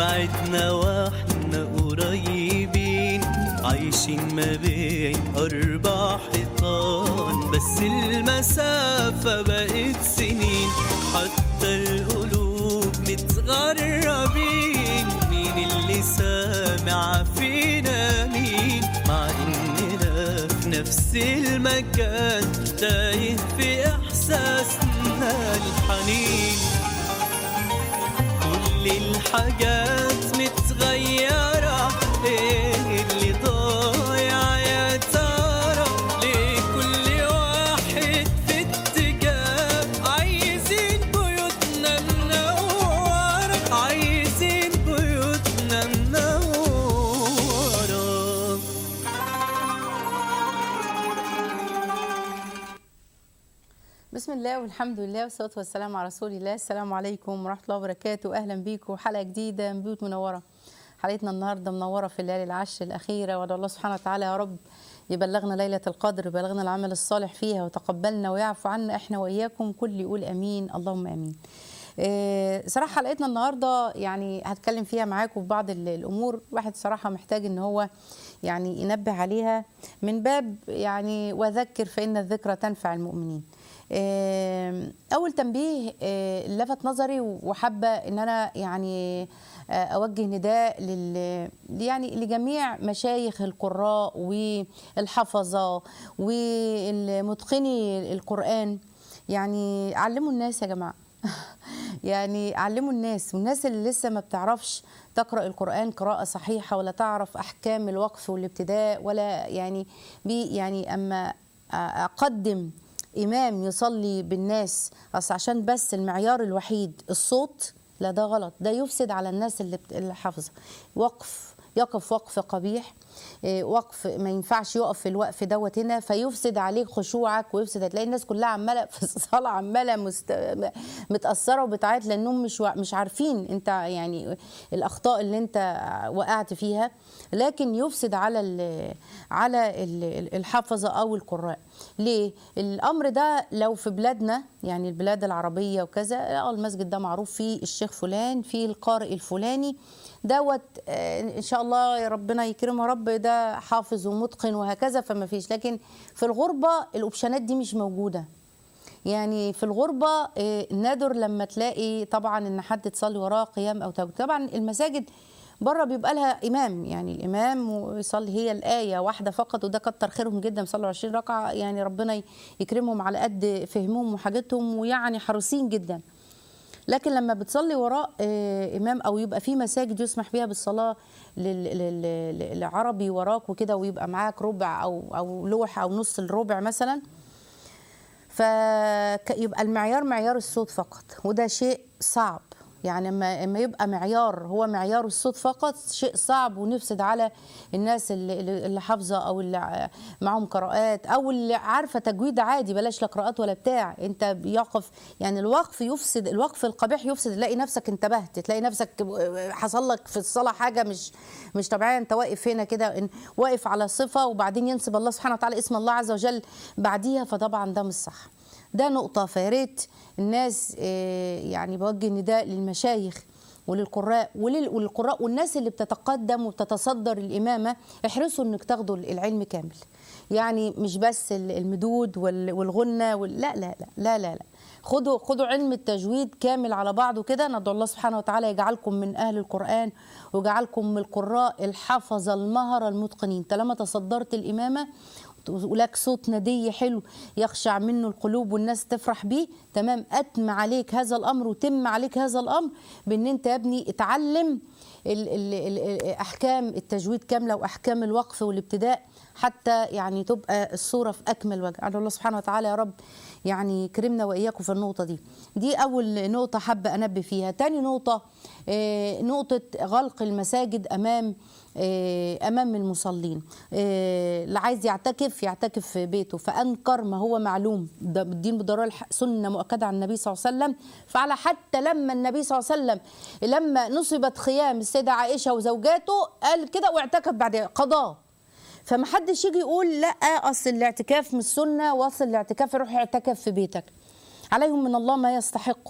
بعدنا واحنا قريبين عايشين ما بين أربع حيطان بس المسافة بقت سنين حتى القلوب متغربين مين اللي سامع فينا مين مع إننا في نفس المكان تايه في إحساسنا الحنين كل الحاجات متغيرة ايه اللي ضايع يا ترى ليه كل واحد في اتجاه عايزين بيوتنا منورة عايزين بيوتنا منورة بسم الله والحمد لله والصلاة والسلام على رسول الله السلام عليكم ورحمة الله وبركاته أهلا بيكم حلقة جديدة من بيوت منورة حلقتنا النهاردة منورة في الليالي العشر الأخيرة وأدعو الله سبحانه وتعالى يا رب يبلغنا ليلة القدر يبلغنا العمل الصالح فيها وتقبلنا ويعفو عنا احنا وإياكم كل يقول أمين اللهم أمين آه، صراحة حلقتنا النهاردة يعني هتكلم فيها معاكم في بعض ال- الأمور واحد صراحة محتاج إن هو يعني ينبه عليها من باب يعني وذكر فإن الذكرى تنفع المؤمنين آه، أول تنبيه آه، لفت نظري وحابة إن أنا يعني آه، أوجه نداء لل يعني لجميع مشايخ القراء والحفظة والمتقني القرآن يعني علموا الناس يا جماعة يعني علموا الناس والناس اللي لسه ما بتعرفش تقرأ القرآن قراءة صحيحة ولا تعرف أحكام الوقف والابتداء ولا يعني بي يعني أما أقدم إمام يصلي بالناس أصل عشان بس المعيار الوحيد الصوت لا ده غلط ده يفسد على الناس اللي بت- اللي حافظة وقف يقف وقف قبيح إيه، وقف ما ينفعش يقف في الوقف دوت هنا فيفسد عليك خشوعك ويفسد هتلاقي الناس كلها عماله في الصلاه عماله مست... متاثره وبتعيط لانهم مش وا- مش عارفين انت يعني الاخطاء اللي انت وقعت فيها لكن يفسد على ال... على ال- الحافظه او القراء ليه الامر ده لو في بلادنا يعني البلاد العربيه وكذا اه المسجد ده معروف فيه الشيخ فلان فيه القارئ الفلاني دوت آه، ان شاء الله يا ربنا يكرمه يا رب ده حافظ ومتقن وهكذا فما فيش لكن في الغربه الاوبشنات دي مش موجوده يعني في الغربه آه، نادر لما تلاقي طبعا ان حد تصلي وراه قيام او توجه طبعا المساجد بره بيبقى لها امام يعني الامام ويصلي هي الايه واحده فقط وده كتر خيرهم جدا صلوا 20 ركعه يعني ربنا يكرمهم على قد فهمهم وحاجتهم ويعني حريصين جدا لكن لما بتصلي وراء آه، امام او يبقى في مساجد يسمح بيها بالصلاه لل- لل- لل- للعربي وراك وكده ويبقى معاك ربع او او لوح او نص الربع مثلا فيبقى المعيار معيار الصوت فقط وده شيء صعب يعني اما اما يبقى معيار هو معيار الصوت فقط شيء صعب ونفسد على الناس اللي, اللي اللي حافظه او اللي ع- معاهم قراءات او اللي عارفه تجويد عادي بلاش لا قراءات ولا بتاع انت بيقف يعني الوقف يفسد الوقف القبيح يفسد تلاقي نفسك انتبهت تلاقي نفسك حصل لك في الصلاه حاجه مش مش طبيعيه انت واقف هنا كده إن- واقف على صفه وبعدين ينسب الله سبحانه وتعالى اسم الله عز وجل بعديها فطبعا ده مش صح ده نقطة فيا ريت الناس آه، يعني بوجه نداء للمشايخ وللقراء ولل- وللقراء والناس اللي بتتقدم وبتتصدر الإمامة احرصوا انك تاخدوا العلم كامل يعني مش بس ال- المدود وال- والغنة وال... لا لا لا لا لا, لا. خدوا خدوا علم التجويد كامل على بعضه كده ندعو الله سبحانه وتعالى يجعلكم من اهل القران ويجعلكم من القراء الحفظه المهره المتقنين طالما تصدرت الامامه ولك صوت ندي حلو يخشع منه القلوب والناس تفرح بيه تمام اتم عليك هذا الامر وتم عليك هذا الامر بان انت يا ابني اتعلم ال ال ال احكام التجويد كامله واحكام الوقف والابتداء حتى يعني تبقى الصوره في اكمل وجه ادعو الله سبحانه وتعالى يا رب يعني كرمنا واياكم في النقطه دي دي اول نقطه حابه انبه فيها تاني نقطه آه، نقطه غلق المساجد امام آه، امام المصلين آه، اللي عايز يعتكف يعتكف في بيته فانكر ما هو معلوم ده الدين بضرورة الح- سنه مؤكده عن النبي صلى الله عليه وسلم فعلى حتى لما النبي صلى الله عليه وسلم لما نصبت خيام السيده عائشه وزوجاته قال كده واعتكف بعد قضاه فما حدش يجي يقول لا اصل الاعتكاف مش سنه واصل الاعتكاف روح اعتكف في بيتك عليهم من الله ما يستحقه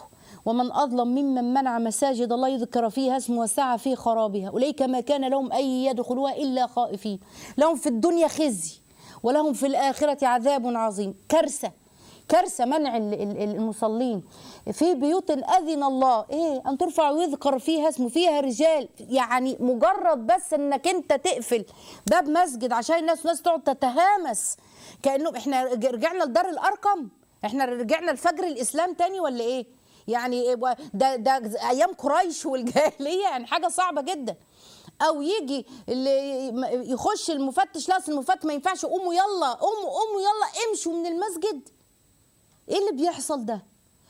ومن أظلم ممن منع مساجد الله يذكر فيها اسمه وسعى في خرابها أولئك ما كان لهم أن يدخلوها إلا خائفين لهم في الدنيا خزي ولهم في الآخرة عذاب عظيم كارثة كارثة منع ال- ال- المصلين في بيوت أذن الله إيه أن ترفع ويذكر فيها اسمه فيها رجال يعني مجرد بس إنك أنت تقفل باب مسجد عشان الناس الناس تقعد تتهامس كأنه إحنا رجعنا لدار الأرقم إحنا رجعنا لفجر الإسلام تاني ولا إيه يعني إيه و- ده ده أيام قريش والجاهلية يعني حاجة صعبة جدا او يجي اللي يخش المفتش لا أصل المفتش ما ينفعش قوموا يلا قوموا قوموا يلا امشوا من المسجد ايه اللي بيحصل ده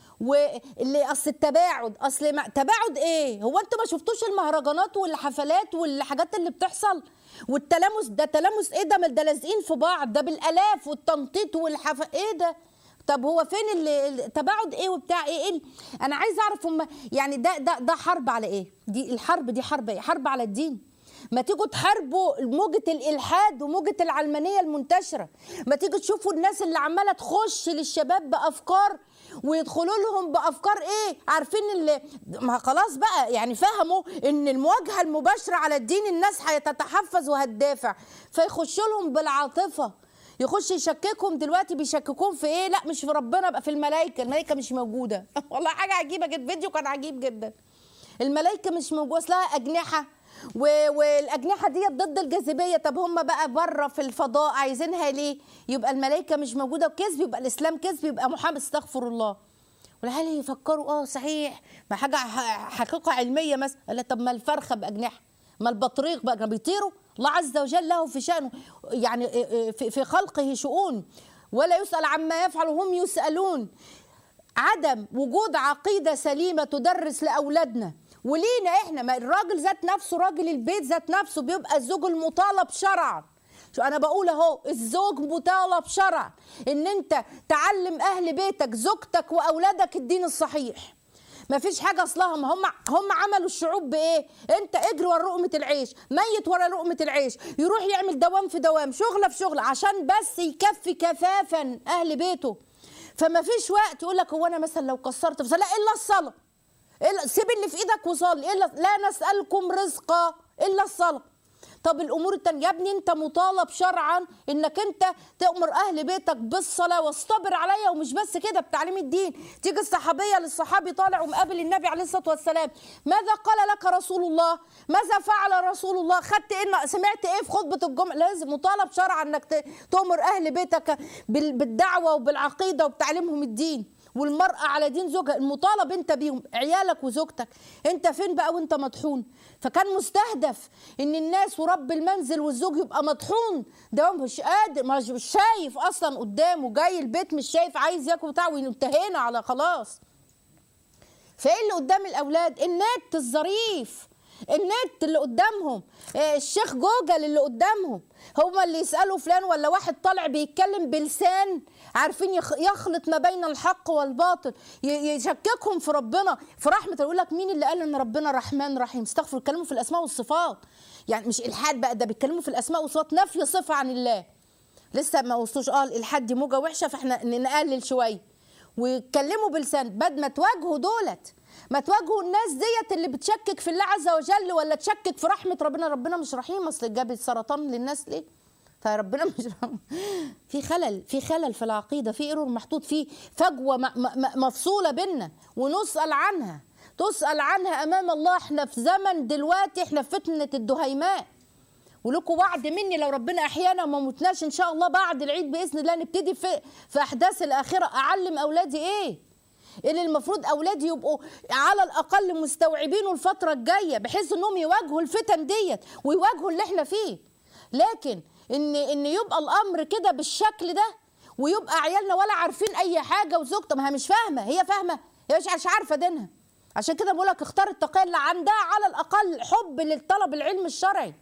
واللي اصل التباعد اصل ما تباعد ايه هو انتوا ما شفتوش المهرجانات والحفلات والحاجات اللي بتحصل والتلامس ده تلامس ايه ده ما ده لازقين في بعض ده بالالاف والتنطيط والحف ايه ده طب هو فين اللي التباعد ايه وبتاع ايه, إيه؟ انا عايز اعرف هم يعني ده ده ده حرب على ايه دي الحرب دي حرب ايه حرب على الدين ما تيجوا تحاربوا موجة الإلحاد وموجة العلمانية المنتشرة ما تيجوا تشوفوا الناس اللي عمالة تخش للشباب بأفكار ويدخلوا لهم بأفكار إيه عارفين اللي ما خلاص بقى يعني فهموا إن المواجهة المباشرة على الدين الناس هتتحفز وهتدافع فيخشوا لهم بالعاطفة يخش يشككهم دلوقتي بيشككوهم في ايه لا مش في ربنا بقى في الملائكه الملائكه مش موجوده والله حاجه عجيبه جدا فيديو كان عجيب جدا الملائكه مش موجوده اصلها اجنحه و- والاجنحه دي ضد الجاذبيه طب هم بقى بره في الفضاء عايزينها ليه يبقى الملائكه مش موجوده وكذب يبقى الاسلام كذب يبقى محمد استغفر الله والعيال يفكروا اه صحيح ما حاجه ح- حقيقه علميه مثلا قال لك طب ما الفرخه باجنحه ما البطريق بقى كانوا بيطيروا الله عز وجل له في شأنه يعني في في خلقه شؤون ولا يسأل عما يفعل وهم يسألون عدم وجود عقيده سليمه تدرس لاولادنا ولينا احنا ما الراجل ذات نفسه راجل البيت ذات نفسه بيبقى الزوج المطالب شرعا شو انا بقول اهو الزوج مطالب شرعا ان انت تعلم اهل بيتك زوجتك واولادك الدين الصحيح ما فيش حاجه اصلها ما هم هم عملوا الشعوب بايه انت اجري ورا لقمه العيش ميت ورا لقمه العيش يروح يعمل دوام في دوام شغله في شغله عشان بس يكفي كفافا اهل بيته فما فيش وقت يقول لك هو انا مثلا لو قصرت في صلاة لا الا الصلاه إلا سيب اللي في ايدك وصلي الا لا نسالكم رزقا الا الصلاه طب الامور التانية يا ابني انت مطالب شرعا انك انت تامر اهل بيتك بالصلاه واصطبر عليا ومش بس كده بتعليم الدين تيجي الصحابيه للصحابي طالع ومقابل النبي عليه الصلاه والسلام ماذا قال لك رسول الله ماذا فعل رسول الله خدت ايه سمعت ايه في خطبه الجمعه لازم مطالب شرعا انك ت- تامر اهل بيتك بال- بالدعوه وبالعقيده وبتعليمهم الدين والمرأة على دين زوجها المطالب انت بيهم عيالك وزوجتك انت فين بقى وانت مطحون فكان مستهدف ان الناس ورب المنزل والزوج يبقى مطحون ده هو مش قادر مش مش شايف اصلا قدامه جاي البيت مش شايف عايز ياكل بتاع وانتهينا على خلاص فايه اللي قدام الاولاد النت الظريف النت اللي قدامهم آه، الشيخ جوجل اللي قدامهم هما اللي يسالوا فلان ولا واحد طالع بيتكلم بلسان عارفين يخ- يخلط ما بين الحق والباطل ي- يشككهم في ربنا في رحمه يقول لك مين اللي قال ان ربنا رحمن رحيم استغفر يتكلموا في الاسماء والصفات يعني مش الحاد بقى ده بيتكلموا في الاسماء والصفات نفي صفه عن الله لسه ما وصلوش اه الالحاد دي موجه وحشه فاحنا نقلل شويه ويتكلموا بلسان بد ما تواجهوا دولت ما تواجهوا الناس ديت اللي بتشكك في الله عز وجل ولا تشكك في رحمه ربنا ربنا مش رحيم اصل جاب السرطان للناس ليه فربنا مش رحيم. في خلل في خلل في العقيده في ايرور محطوط فيه فجوه م- م- م- مفصوله بينا ونسال عنها تسال عنها امام الله احنا في زمن دلوقتي احنا في فتنه الدهيماء ولكم وعد مني لو ربنا احيانا وما متناش ان شاء الله بعد العيد باذن الله نبتدي في في احداث الاخره اعلم اولادي ايه اللي المفروض اولادي يبقوا على الاقل مستوعبينه الفتره الجايه بحيث انهم يواجهوا الفتن ديت ويواجهوا اللي احنا فيه لكن ان ان يبقى الامر كده بالشكل ده ويبقى عيالنا ولا عارفين اي حاجه وزوجته ما هي مش فاهمه هي فاهمه هي مش مش عارفه دينها عشان كده بقول لك اختار التقيه اللي عندها على الاقل حب للطلب العلم الشرعي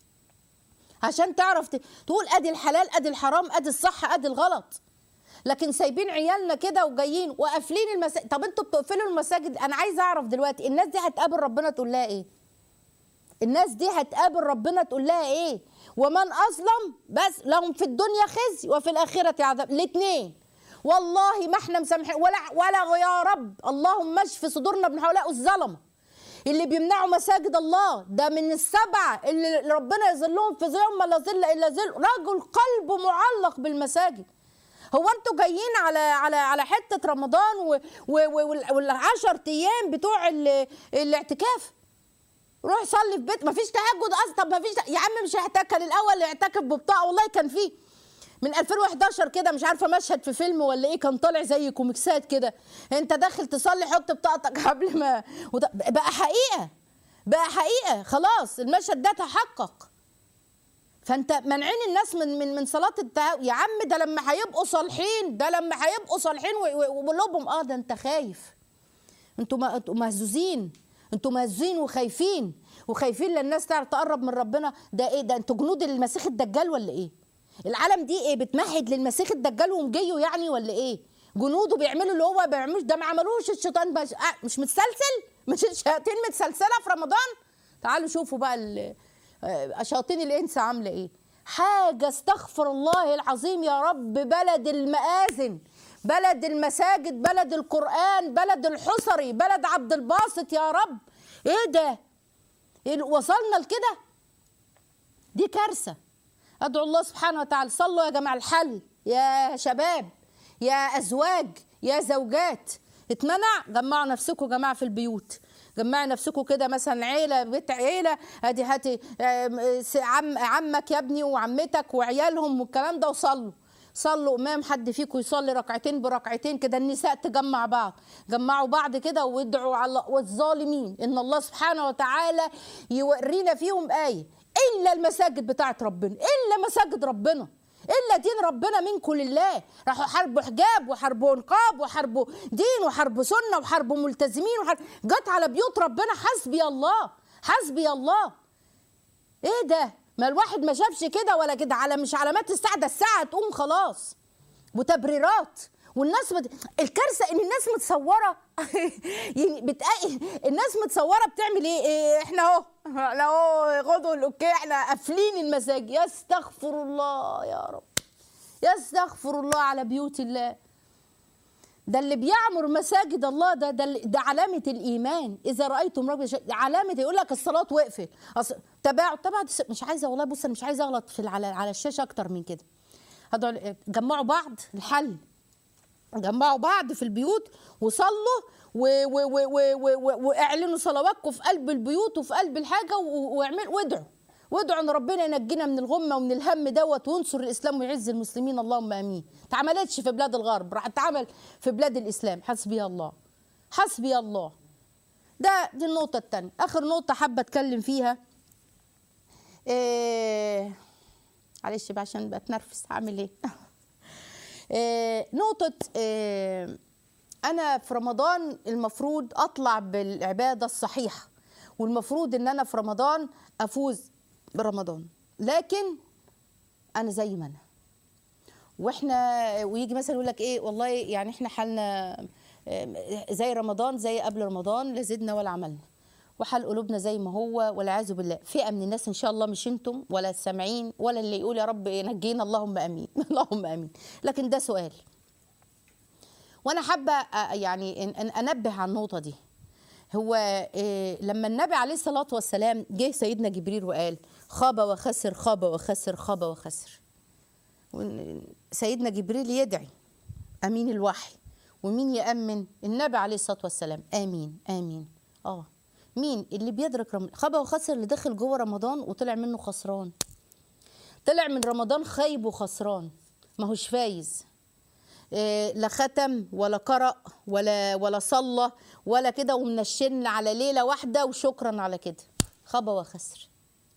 عشان تعرف ت- تقول ادي الحلال ادي الحرام ادي الصح ادي الغلط لكن سايبين عيالنا كده وجايين وقافلين المساجد طب انتوا بتقفلوا المساجد انا عايزه اعرف دلوقتي الناس دي هتقابل ربنا تقول لها ايه الناس دي هتقابل ربنا تقول لها ايه ومن اظلم بس لهم في الدنيا خزي وفي الاخره عذاب الاثنين والله ما احنا مسامحين ولا ولا يا رب اللهم اشف صدورنا من هؤلاء الظلمه اللي بيمنعوا مساجد الله ده من السبعه اللي ربنا يظلهم في ظل ما لا ظل الا ظل رجل قلبه معلق بالمساجد هو انتوا جايين على على على حته رمضان و- و- و- وال- والعشر ايام بتوع ال- الاعتكاف روح صلي في بيت مفيش تهجد اصلا طب مفيش يا عم مش هيعتكل الاول يعتكف ببطاقه والله كان فيه من 2011 كده مش عارفه مشهد في فيلم ولا ايه كان طالع زي كوميكسات كده انت داخل تصلي حط بطاقتك قبل ما وده بقى حقيقه بقى حقيقه خلاص المشهد ده تحقق فانت منعين الناس من من من صلاه التهاو يا عم ده لما هيبقوا صالحين ده لما هيبقوا صالحين و- و- وقلوبهم اه ده انت خايف انتوا ما- انتوا مهزوزين انتوا مهزوزين وخايفين وخايفين لان الناس تعرف تقرب من ربنا ده ايه ده انتوا جنود المسيح الدجال ولا ايه العالم دي ايه بتمهد للمسيح الدجال ومجيه يعني ولا ايه جنوده بيعملوا اللي هو ما بيعملوش ده ما عملوش الشيطان بش... آه مش متسلسل مش الشياطين متسلسله في رمضان تعالوا شوفوا بقى ال- آه، شياطين الانس عامله ايه حاجه استغفر الله العظيم يا رب بلد المآذن بلد المساجد بلد القرآن بلد الحصري بلد عبد الباسط يا رب ايه ده إيه وصلنا لكده دي كارثه ادعو الله سبحانه وتعالى صلوا يا جماعه الحل يا شباب يا ازواج يا زوجات اتمنع جمعوا نفسكم يا جماعه في البيوت جمعي نفسكم كده مثلا عيله بيت عيله ادي هاتي آم، س- عم عمك يا ابني وعمتك وعيالهم والكلام ده وصلوا صلوا امام حد فيكم يصلي ركعتين بركعتين كده النساء تجمع بعض جمعوا بعض كده وادعوا على والظالمين ان الله سبحانه وتعالى يورينا فيهم ايه الا المساجد بتاعت ربنا الا مساجد ربنا الا دين ربنا منكم لله راحوا حاربوا حجاب وحاربوا نقاب وحاربوا دين وحاربوا سنه وحاربوا ملتزمين وحارب... جت على بيوت ربنا حسبي الله حسبي الله ايه ده ما الواحد ما شافش كده ولا كده على مش علامات الساعه ده الساعه تقوم خلاص وتبريرات والناس بت... الكارثه ان الناس متصوره يعني بتق... الناس متصوره بتعمل ايه, إيه احنا اهو احنا اهو غدوا الاوكي احنا قافلين المساجد يستغفر الله يا رب يستغفر الله على بيوت الله ده اللي بيعمر مساجد الله ده ده, ده علامة الإيمان إذا رأيتم رجل شيء علامة يقول لك الصلاة وقفت أصل تباعد تباعد مش عايزة والله بص أنا مش عايزة أغلط في على على الشاشة أكتر من كده هدول جمعوا بعض الحل جمعوا بعض في البيوت وصلوا و- و- و- و- و- و- واعلنوا صلواتكم في قلب البيوت وفي قلب الحاجه و- واعملوا وادعوا وادعوا ان ربنا ينجينا من الغمه ومن الهم دوت وينصر الاسلام ويعز المسلمين اللهم امين اتعملتش في بلاد الغرب راح تتعمل في بلاد الاسلام حسبي الله حسبي الله ده دي النقطه الثانيه اخر نقطه حابه اتكلم فيها إيه معلش بقى عشان بتنرفز هعمل ايه آه، نقطة آه، أنا في رمضان المفروض أطلع بالعبادة الصحيحة والمفروض إن أنا في رمضان أفوز برمضان لكن أنا زي ما أنا واحنا ويجي مثلا يقول لك ايه والله يعني احنا حالنا آه، زي رمضان زي قبل رمضان لا زدنا ولا عملنا وحال قلوبنا زي ما هو والعياذ بالله فئه من الناس ان شاء الله مش انتم ولا السامعين ولا اللي يقول يا رب نجينا اللهم امين اللهم امين لكن ده سؤال وانا حابه آه، يعني إن- إن انبه على النقطه دي هو آه، لما النبي عليه الصلاه والسلام جه سيدنا جبريل وقال خاب وخسر خاب وخسر خاب وخسر وإن سيدنا جبريل يدعي امين الوحي ومين يامن النبي عليه الصلاه والسلام امين امين اه مين اللي بيدرك رمضان خاب وخسر اللي دخل جوه رمضان وطلع منه خسران طلع من رمضان خايب وخسران ما هوش فايز إيه، لا ختم ولا قرأ ولا ولا صلى ولا كده ومنشن على ليله واحده وشكرا على كده خاب وخسر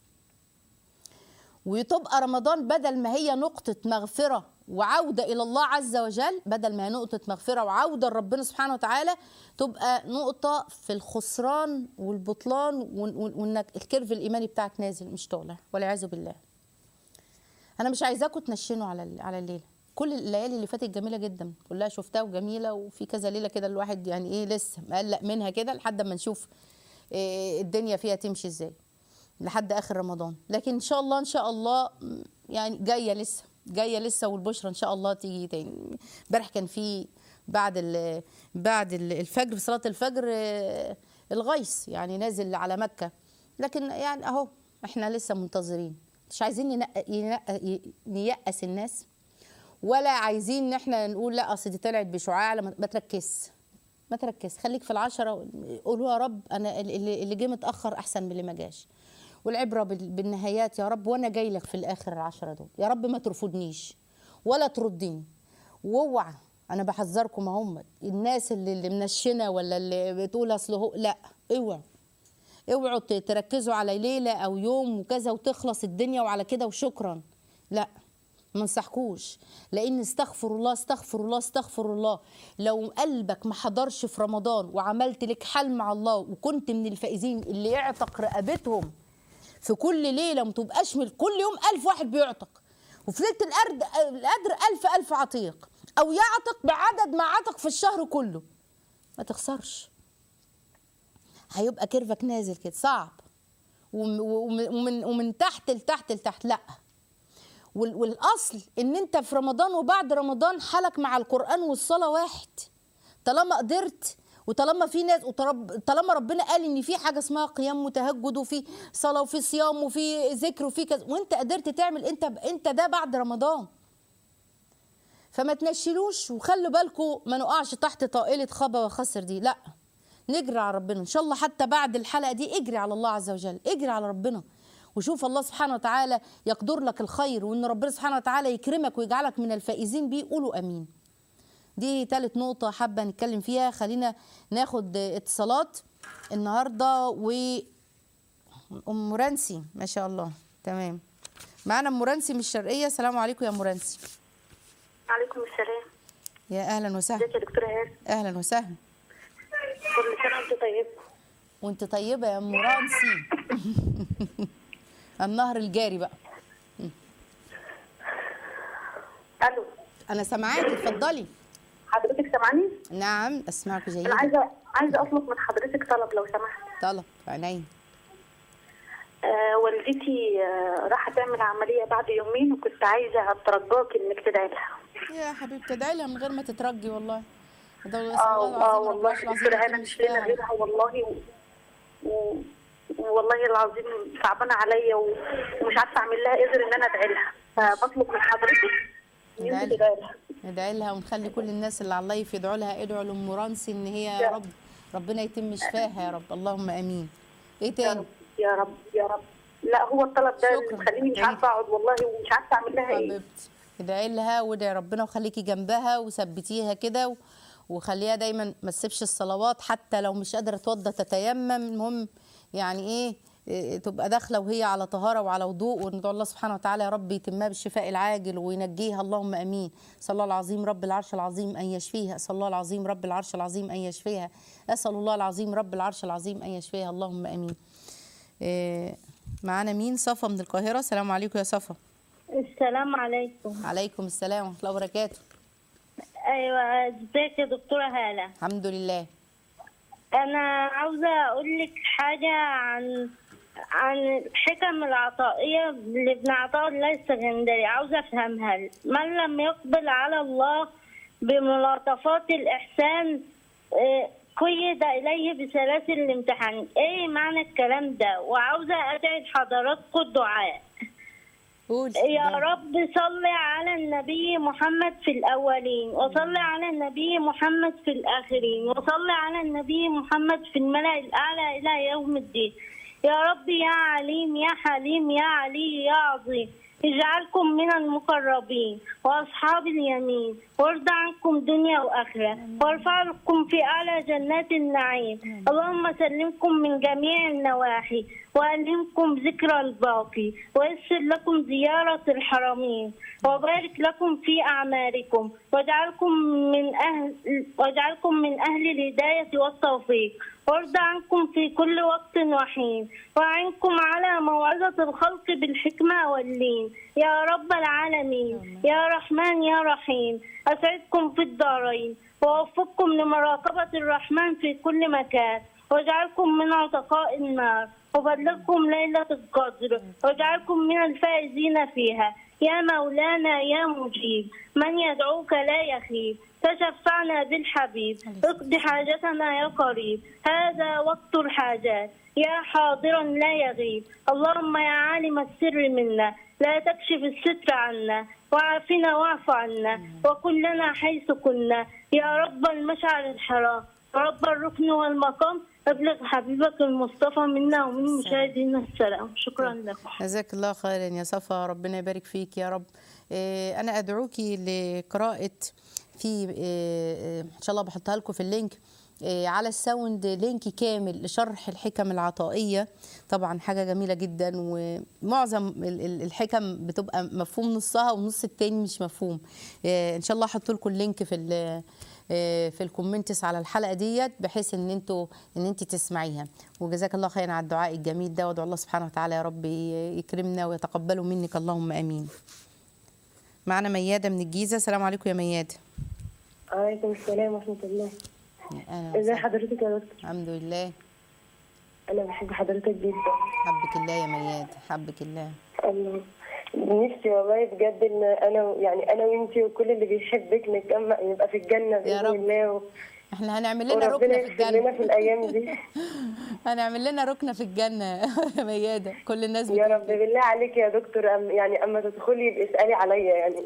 وتبقى رمضان بدل ما هي نقطة مغفرة وعودة إلى الله عز وجل بدل ما هي نقطة مغفرة وعودة لربنا سبحانه وتعالى تبقى نقطة في الخسران والبطلان وإن- وإن- وإنك الكيرف الإيماني بتاعك نازل مش طالع والعياذ بالله أنا مش عايزاكم تنشنوا على ال- على الليلة كل الليالي اللي فاتت جميلة جدا كلها شفتها وجميلة وفي كذا ليلة كده الواحد يعني إيه لسه مقلق منها كده لحد ما نشوف إيه الدنيا فيها تمشي إزاي لحد اخر رمضان لكن ان شاء الله ان شاء الله م، يعني جايه لسه جايه لسه والبشرى ان شاء الله تيجي تاني امبارح كان في بعد ال بعد ال- الفجر في صلاه الفجر آه، الغيث يعني نازل على مكه لكن يعني اهو احنا لسه منتظرين مش عايزين ننق- ينق- نيأس الناس ولا عايزين ان احنا نقول لا اصل دي طلعت بشعاع لا، ما ما تركزش ما تركز خليك في العشرة قولوا يا رب انا اللي اللي جه متاخر احسن من اللي ما جاش والعبره بال- بالنهايات يا رب وانا جاي لك في الاخر العشرة دول يا رب ما ترفضنيش ولا تردني واوعى انا بحذركم هم الناس اللي, اللي منشنه ولا اللي بتقول اصل هو لا اوعوا اوعوا ت- تركزوا على ليله او يوم وكذا وتخلص الدنيا وعلى كده وشكرا لا ما انصحكوش لان استغفر الله استغفر الله استغفر الله لو قلبك ما حضرش في رمضان وعملت لك حل مع الله وكنت من الفائزين اللي يعتق رقبتهم في كل ليله ما تبقاش من كل يوم ألف واحد بيعتق وفي ليله القدر القدر ألف ألف عتيق او يعتق بعدد ما عتق في الشهر كله ما تخسرش هيبقى كيرفك نازل كده صعب وم- وم- ومن ومن تحت لتحت لتحت لا وال- والاصل ان انت في رمضان وبعد رمضان حالك مع القران والصلاه واحد طالما قدرت وطالما في ناس وطالما طالما ربنا قال ان في حاجه اسمها قيام وتهجد وفي صلاه وفي صيام وفي ذكر وفي كذا وانت قدرت تعمل انت انت ده بعد رمضان فما تنشلوش وخلوا بالكم ما نقعش تحت طائله خبا وخسر دي لا نجري على ربنا ان شاء الله حتى بعد الحلقه دي اجري على الله عز وجل اجري على ربنا وشوف الله سبحانه وتعالى يقدر لك الخير وان ربنا سبحانه وتعالى يكرمك ويجعلك من الفائزين بيه قولوا امين دي تالت نقطة حابة نتكلم فيها خلينا ناخد اتصالات النهاردة و أم مرنسي ما شاء الله تمام معانا أم مرنسي من الشرقية السلام عليكم يا أم مرنسي عليكم السلام يا أهلا وسهلا ازيك يا دكتورة هاد أهلا وسهلا كل سنة وانت طيب وانت طيبة يا أم مرنسي النهر الجاري بقى الو أنا سامعاكي اتفضلي حضرتك سامعني نعم أسمعك انا جيدا عايزة عايزة اطلب من حضرتك طلب لو سمحت طلب عينين آه والدتي آه راح تعمل عملية بعد يومين وكنت عايزة اترجاك انك تدعي لها يا حبيبتي ادعي لها من غير ما تترجي والله ده والله اه الله اه العظيم رب والله العرش العظيم دكتورة يكون انا مش لاقي شفاها. غيرها والله و... و... والله العظيم صعبانة عليا و... ومش عارفة اعمل لها ايه غير ان انا ادعي لها فبطلب من حضرتك ان ادعي انت لها. تدعي لها ندعي لها ونخلي كل الناس اللي على اللايف يدعوا لها ادعوا لام رانسي ان هي يا يا رب ربنا يتم شفاها يا رب اللهم امين ايه يا تاني رب يا رب يا رب لا هو الطلب ده اللي شكراً. مخليني مش تاني. عارفه اقعد والله ومش عارفه اعمل لها ايه حبيبتي ادعي لها وادعي ربنا وخليكي جنبها وثبتيها كده و- وخليها دايما ما تسيبش الصلوات حتى لو مش قادره توضى تتيمم المهم يعني ايه إيه، تبقى داخله وهي على طهاره وعلى وضوء وندعو الله سبحانه وتعالى يا رب يتمها بالشفاء العاجل وينجيها اللهم امين صلى الله العظيم رب العرش العظيم ان يشفيها اسال الله العظيم رب العرش العظيم ان يشفيها اسال الله العظيم رب العرش العظيم ان يشفيها اللهم امين إيه، معانا مين صفا من القاهره السلام عليكم يا صفا السلام عليكم عليكم السلام ورحمه الله وبركاته ايوه ازيك يا دكتوره هاله الحمد لله انا عاوزه اقول لك حاجه عن عن الحكم العطائيه لابن عطاء الله السكندري عاوزه افهمها من لم يقبل على الله بملاطفات الاحسان آه، قيد اليه بسلاسل الامتحان ايه معنى الكلام ده وعاوزه ادعي لحضراتكم الدعاء قول يا رب صل على النبي محمد في الأولين وصل على النبي محمد في الآخرين وصل على النبي محمد في الملأ الأعلى إلى يوم الدين يا رب يا عليم يا حليم يا علي يا عظيم اجعلكم من المقربين وأصحاب اليمين وارض عنكم دنيا وآخرة وارفع لكم في أعلى جنات النعيم اللهم سلمكم من جميع النواحي وألهمكم ذكر الباقي ويسر لكم زيارة الحرمين وبارك لكم في أعمالكم واجعلكم من أهل واجعلكم من أهل الهداية والتوفيق وارض عنكم في كل وقت وحين وعنكم على موعظة الخلق بالحكمة واللين يا رب العالمين يا رحمن يا رحيم أسعدكم في الدارين ووفقكم لمراقبة الرحمن في كل مكان واجعلكم من عتقاء النار وبلغكم ليلة القدر واجعلكم من الفائزين فيها يا مولانا يا مجيب من يدعوك لا يخيب تشفعنا بالحبيب اقض حاجتنا يا قريب هذا وقت الحاجات يا حاضرا لا يغيب اللهم يا عالم السر منا لا تكشف الستر عنا وعافنا واعف عنا وكن لنا حيث كنا يا رب المشعر الحرام ورب الركن والمقام ابلغ حبيبك المصطفى منا ومن مشاهدينا السلام شكرا لكم جزاك الله خيرا يا صفا ربنا يبارك فيك يا رب إيه، انا ادعوك لقراءه في إيه، إيه، ان شاء الله بحطها لكم في اللينك إيه، على الساوند لينك كامل لشرح الحكم العطائيه طبعا حاجه جميله جدا ومعظم ال- ال- الحكم بتبقى مفهوم نصها والنص التاني مش مفهوم إيه، ان شاء الله احط لكم اللينك في ال- إيه، في الكومنتس على الحلقه ديت بحيث ان انتوا ان انت تسمعيها وجزاك الله خيرا على الدعاء الجميل ده وادعو الله سبحانه وتعالى يا رب يكرمنا ويتقبله منك اللهم امين معنا مياده من الجيزه السلام عليكم يا مياده عليكم السلام ورحمة الله أهلا ازي وسهلا. حضرتك يا دكتور الحمد لله انا بحب حضرتك جدا حبك الله يا مياده حبك الله الله نفسي والله بجد ان انا يعني انا وانتي وكل اللي بيحبك نتجمع يبقى في الجنة بإذن رب. الله و- احنا هنعمل لنا وربنا ركنه في يغفر لنا الجنه في الايام دي هنعمل لنا ركنه في الجنه يا مياده كل الناس يا بتقول رب كده. بالله عليك يا دكتور أم يعني اما تدخلي يبقى اسالي عليا يعني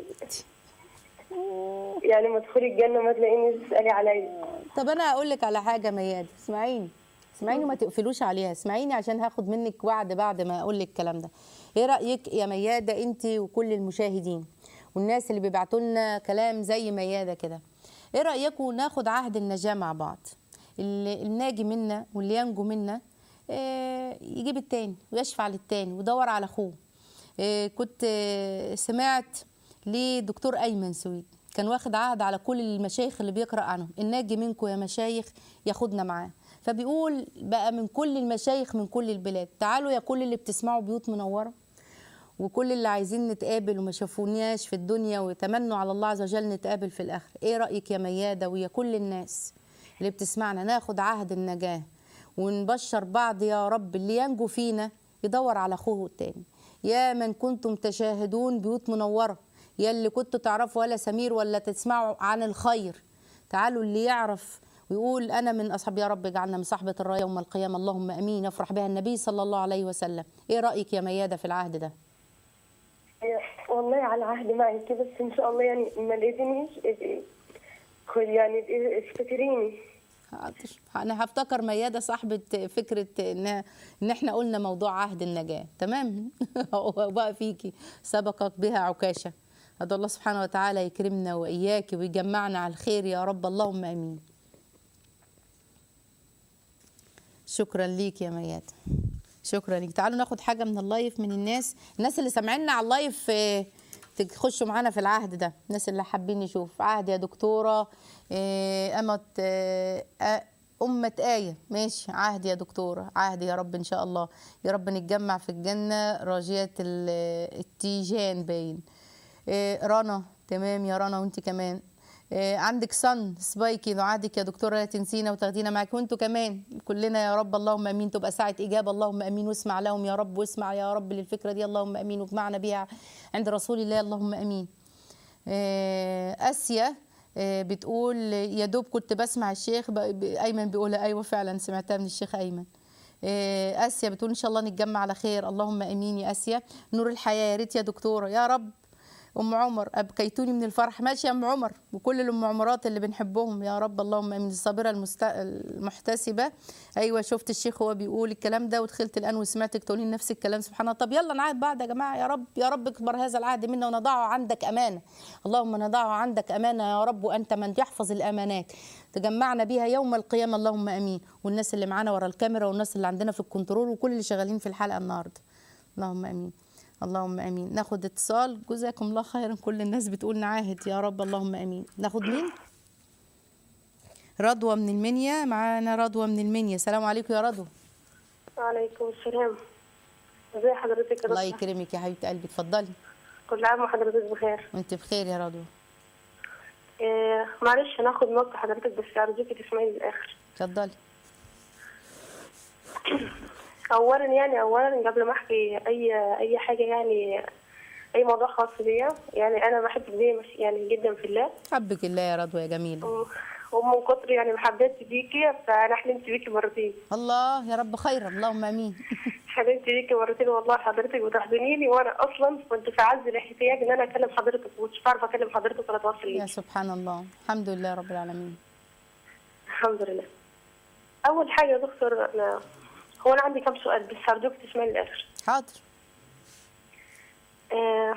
يعني ما تدخلي الجنة ما تلاقيني تسالي عليا طب انا هقول لك على حاجه ميادة اسمعيني اسمعيني وما تقفلوش عليها اسمعيني عشان هاخد منك وعد بعد ما اقول لك الكلام ده ايه رايك يا ميادة انت وكل المشاهدين والناس اللي بيبعتوا لنا كلام زي ميادة كده ايه رايكم ناخد عهد النجاه مع بعض اللي الناجي منا واللي ينجو منا إيه يجيب التاني ويشفع للتاني ويدور على اخوه إيه كنت آه، سمعت لدكتور ايمن سويد كان واخد عهد على كل المشايخ اللي بيقرا عنهم الناجي منكم يا مشايخ ياخدنا معاه فبيقول بقى من كل المشايخ من كل البلاد تعالوا يا كل اللي بتسمعوا بيوت منوره وكل اللي عايزين نتقابل وما شافوناش في الدنيا ويتمنوا على الله عز وجل نتقابل في الاخر ايه رايك يا مياده ويا كل الناس اللي بتسمعنا ناخد عهد النجاه ونبشر بعض يا رب اللي ينجو فينا يدور على اخوه التاني يا من كنتم تشاهدون بيوت منوره يا اللي كنتوا تعرفوا ولا سمير ولا تسمعوا عن الخير تعالوا اللي يعرف ويقول انا من اصحاب يا رب اجعلنا من صحبه الرايه يوم القيامه اللهم امين يفرح بها النبي صلى الله عليه وسلم ايه رايك يا مياده في العهد ده والله على عهد معك بس ان شاء الله يعني ما لقيتنيش ابقي خد يعني ابقي افتكريني حاضر. انا هفتكر مياده صاحبه فكره ان ان احنا قلنا موضوع عهد النجاه تمام وبقى فيكي سبقك بها عكاشه هذا الله سبحانه وتعالى يكرمنا واياك ويجمعنا على الخير يا رب اللهم امين شكرا ليك يا مياد شكرا ليك تعالوا ناخد حاجه من اللايف من الناس الناس اللي سامعيننا على اللايف آه، تخشوا معانا في العهد ده الناس اللي حابين يشوف عهد يا دكتوره آه، أمة آه، آه، أمة آية ماشي عهد يا دكتورة عهد يا رب إن شاء الله يا رب نتجمع في الجنة راجية ال- التيجان باين آه، رنا تمام يا رنا وانت كمان آه، عندك صن سبايكي نعادك يا دكتوره لا تنسينا وتاخدينا معاك وانتوا كمان كلنا يا رب اللهم امين تبقى ساعه اجابه اللهم امين واسمع لهم يا رب واسمع يا رب للفكره دي اللهم امين واجمعنا بيها عند رسول الله اللهم امين آه، اسيا آه، بتقول يا دوب كنت بسمع الشيخ ب- ب- ايمن بيقولها ايوه فعلا سمعتها من الشيخ ايمن آه، اسيا بتقول ان شاء الله نتجمع على خير اللهم امين يا اسيا نور الحياه يا ريت يا دكتوره يا رب ام عمر ابكيتوني من الفرح ماشي يا ام عمر وكل الام عمرات اللي بنحبهم يا رب اللهم امين الصابره المست... المحتسبه ايوه شفت الشيخ هو بيقول الكلام ده ودخلت الان وسمعتك تقولي نفس الكلام سبحان الله طب يلا نعاد بعض يا جماعه يا رب يا رب اكبر هذا العهد منا ونضعه عندك امانه اللهم نضعه عندك امانه يا رب وانت من يحفظ الامانات تجمعنا بيها يوم القيامه اللهم امين والناس اللي معانا ورا الكاميرا والناس اللي عندنا في الكنترول وكل اللي شغالين في الحلقه النهارده اللهم امين اللهم امين ناخد اتصال جزاكم الله خيرا كل الناس بتقول نعاهد يا رب اللهم امين ناخد مين رضوى من المنيا معانا رضوى من المنيا السلام عليكم يا رضوى وعليكم السلام ازي حضرتك يا الله دكتور يكرمك يا حبيبه قلبي اتفضلي كل عام وحضرتك بخير وانت بخير يا رضوى إيه معلش هناخد وقت حضرتك بس ارجوكي تسمعي للاخر اتفضلي اولا يعني اولا قبل ما احكي اي اي حاجه يعني اي موضوع خاص بيا يعني انا بحب الدنيا مش- يعني جدا في الله حبك الله يا رضوى يا جميله و- ومن كتر يعني محبتي بيكي فانا حلمت بيكي مرتين الله يا رب خير اللهم امين حلمت بيكي مرتين والله حضرتك بتحضنيني وانا اصلا كنت في عز الاحتياج ان انا اكلم حضرتك ومش بعرف اكلم حضرتك ولا اتواصل يا ليك سبحان الله الحمد لله رب العالمين الحمد لله اول حاجه يا دكتور أنا هو انا عندي كام سؤال بس هرجوك تسمعني للاخر حاضر آه،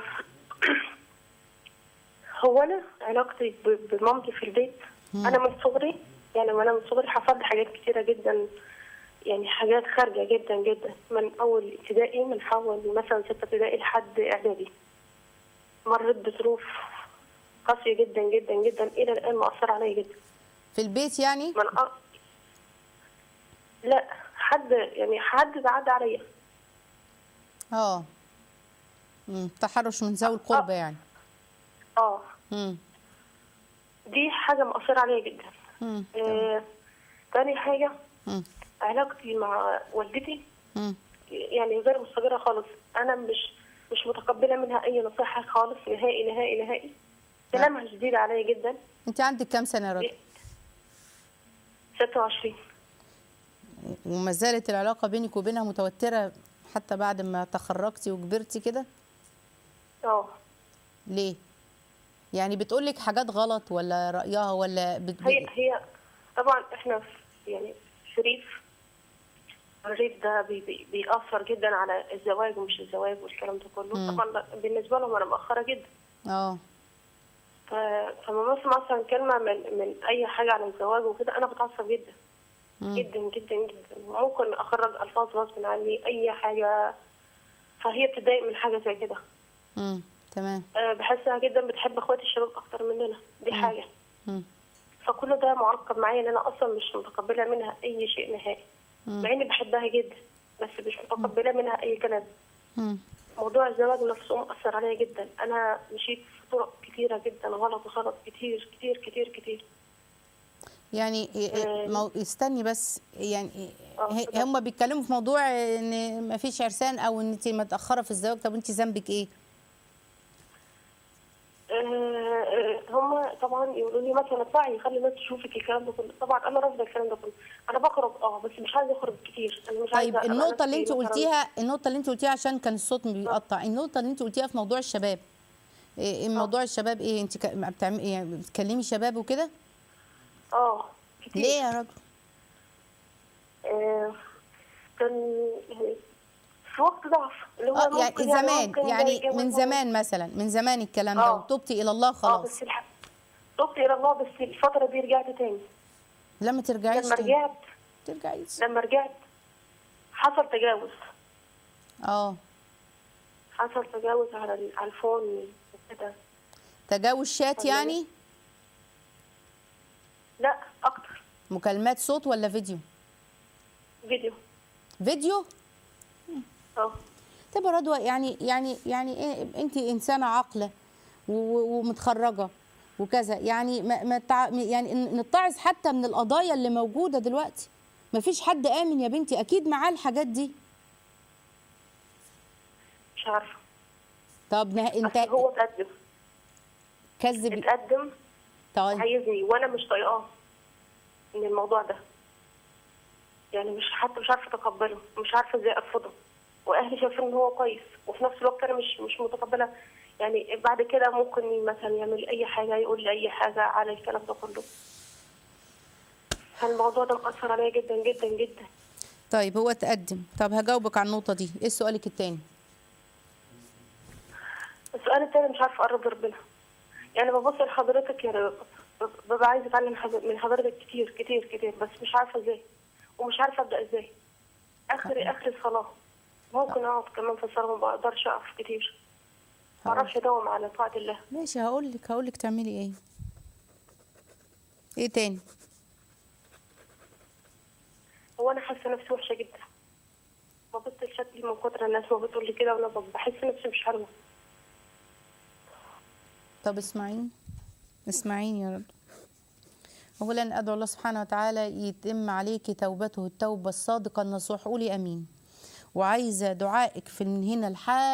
هو انا علاقتي ب- بمامتي في البيت انا من صغري يعني وانا من صغري حصلت حاجات كتيره جدا يعني حاجات خارجه جدا جدا من اول ابتدائي من حول مثلا ستة ابتدائي لحد اعدادي مريت بظروف قاسيه جدا جدا جدا الى الان مأثرة عليا جدا في البيت يعني من أ... لا حد يعني حد عدى عليا اه مم. تحرش من ذوي القربى يعني اه مم. دي حاجه مأثرة عليا جدا مم. آه، تاني حاجة مم. علاقتي مع والدتي مم. يعني غير مستقرة خالص أنا مش مش متقبلة منها أي نصيحة خالص نهائي نهائي نهائي كلامها شديد عليا جدا انت عندك كام سنه يا رضوى 26 وما زالت العلاقه بينك وبينها متوتره حتى بعد ما تخرجتي وكبرتي كده اه ليه يعني بتقولك حاجات غلط ولا رايها ولا بت... هي هي طبعا احنا في يعني في ريف الريف ده بي بي بيأثر جدا على الزواج ومش الزواج والكلام ده كله مم. طبعا بالنسبة لهم أنا مأخرة جدا اه ف- فلما بسمع مثلا كلمة من من أي حاجة عن الزواج وكده أنا بتعصب جدا مم. جدا جدا جدا ممكن أخرج ألفاظ غصب عني أي حاجة فهي بتضايق من حاجة زي كده مم. تمام أه بحسها جدا بتحب اخواتي الشباب أكتر مننا دي حاجة مم. فكل ده معقد معايا إن أنا أصلا مش متقبلة منها أي شيء نهائي مع إني بحبها جدا بس مش متقبلة منها أي كلام مم. موضوع الزواج نفسه مأثر عليا جدا أنا مشيت في طرق كتيرة جدا غلط وغلط كتير كتير كتير كتير يعني آه. مو... استني بس يعني آه، ه- اتفضل. هم بيتكلموا في موضوع ان ما فيش عرسان او ان انت متاخره في الزواج طب انت ذنبك ايه هم طبعا يقولوا لي مثلا اطلعي خلي الناس تشوفك الكلام ده كله طبعا انا رافضه الكلام ده كله انا بخرج اه بس مش عايزه اخرج كتير انا مش طيب عايزه أبقى النقطه اللي نفسي انت مثلاً- قلتيها النقطه اللي انت قلتيها عشان كان الصوت بيقطع النقطه اللي انت قلتيها في موضوع الشباب إيه إيه موضوع الشباب ايه انت ك- بتعملي يعني بتكلمي شباب وكده اه كتير ليه يا راجل آه كان يعني في وقت ضعف اللي هو اه يعني ممكن زمان ممكن يعني يتجوز من هو. زمان مثلا من زمان الكلام ده آه. وتوبتي الى الله اه خلاص بس الح... تبت الى الله بس الفتره دي رجعت تاني لما ترجعيش لما تاني. رجعت ترجعيش لما رجعت حصل تجاوز اه حصل تجاوز على ال- على الفون وكده تجاوز شات والله. يعني لا اكتر مكالمات صوت ولا فيديو فيديو فيديو اه طب يا رضوى يعني يعني يعني إيه انت انسانه عاقله و- و- ومتخرجه وكذا يعني ما ما تع... يعني ن- نتعظ حتى من القضايا اللي موجوده دلوقتي ما فيش حد امن يا بنتي اكيد معاه الحاجات دي مش عارفه طب نه... انت بس هو اتقدم كذب اتقدم طيب عايزني وانا مش طايقاه من الموضوع ده يعني مش حتى مش عارفه اتقبله مش عارفه ازاي ارفضه واهلي شايفين ان هو كويس وفي نفس الوقت انا مش مش متقبله يعني بعد كده ممكن مثلا يعمل اي حاجه يقول لي اي حاجه على الكلام ده كله فالموضوع ده مأثر عليا جدا جدا جدا طيب هو تقدم طب هجاوبك على النقطه دي ايه سؤالك التاني السؤال التاني مش عارفه اقرب ربنا يعني ببص لحضرتك يعني ببقى عايزه اتعلم حاجة- من حضرتك كتير كتير كتير بس مش عارفه ازاي ومش عارفه ابدا ازاي اخر اخر الصلاه ممكن اقعد كمان في الصلاه ما بقدرش اقف كتير ما اعرفش اداوم على طاعه الله ماشي هقول لك هقول لك تعملي ايه ايه تاني هو انا حاسه نفسي وحشه جدا ببص لشكلي من كتر الناس ما بتقول لي كده وانا بحس نفسي مش حلوه طب اسمعيني اسمعيني يا رب اولا ادعو الله سبحانه وتعالى يتم عليك توبته التوبه الصادقه النصوح قولي امين وعايزه دعائك في من هنا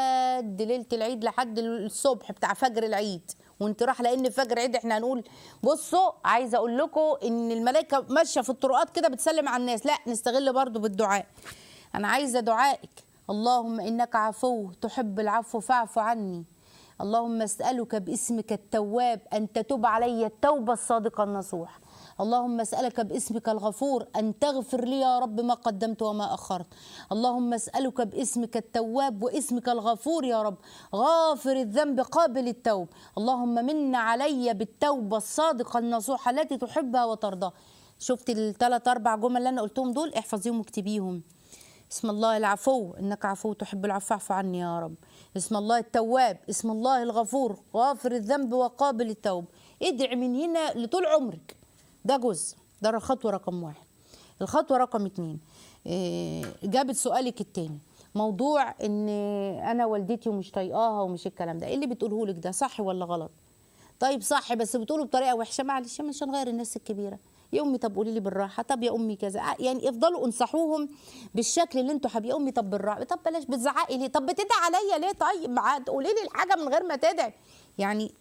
لحد ليله العيد لحد الصبح بتاع فجر العيد وانت راح لان فجر عيد احنا هنقول بصوا عايزه اقول لكم ان الملائكه ماشيه في الطرقات كده بتسلم على الناس لا نستغل برضو بالدعاء انا عايزه دعائك اللهم انك عفو تحب العفو فاعف عني اللهم اسالك باسمك التواب ان تتوب علي التوبه الصادقه النصوح اللهم اسالك باسمك الغفور ان تغفر لي يا رب ما قدمت وما اخرت اللهم اسالك باسمك التواب واسمك الغفور يا رب غافر الذنب قابل التوب اللهم من علي بالتوبه الصادقه النصوحه التي تحبها وترضاها شفت الثلاث اربع جمل اللي انا قلتهم دول احفظيهم واكتبيهم اسم الله العفو انك عفو تحب العفو فاعف عني يا رب اسم الله التواب اسم الله الغفور غافر الذنب وقابل التوب ادعي من هنا لطول عمرك ده جزء ده الخطوه رقم واحد الخطوه رقم اتنين إيه، جابت سؤالك التاني موضوع ان انا والدتي ومش طايقاها ومش الكلام ده ايه اللي بتقوله لك ده صح ولا غلط طيب صح بس بتقوله بطريقه وحشه معلش مش هنغير الناس الكبيره يا امي طب قولي لي بالراحه طب يا امي كذا يعني افضلوا انصحوهم بالشكل اللي انتوا حابين يا امي طب بالراحه طب بلاش بتزعقي ليه طب بتدعي عليا ليه طيب مع قولي لي الحاجه من غير ما تدعي يعني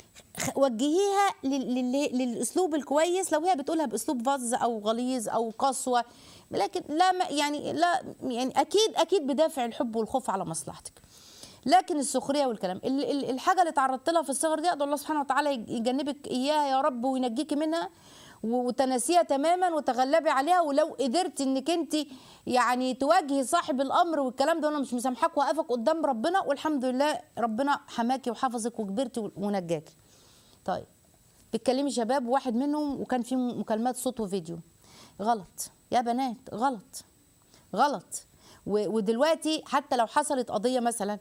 خ- وجهيها لل- لل- للاسلوب الكويس لو هي بتقولها باسلوب فظ او غليظ او قسوه لكن لا ما- يعني لا يعني اكيد اكيد بدافع الحب والخوف على مصلحتك لكن السخريه والكلام ال- ال- الحاجه اللي تعرضت لها في الصغر دي ادعو الله سبحانه وتعالى يجنبك اياها يا رب وينجيكي منها و- وتناسيها تماما وتغلبي عليها ولو قدرت انك انت يعني تواجهي صاحب الامر والكلام ده وانا مش مسامحاك وقفك قدام ربنا والحمد لله ربنا حماكي وحفظك وكبرتي ونجاكي طيب بتكلمي شباب واحد منهم وكان في مكالمات صوت وفيديو غلط يا بنات غلط غلط و- ودلوقتي حتى لو حصلت قضيه مثلا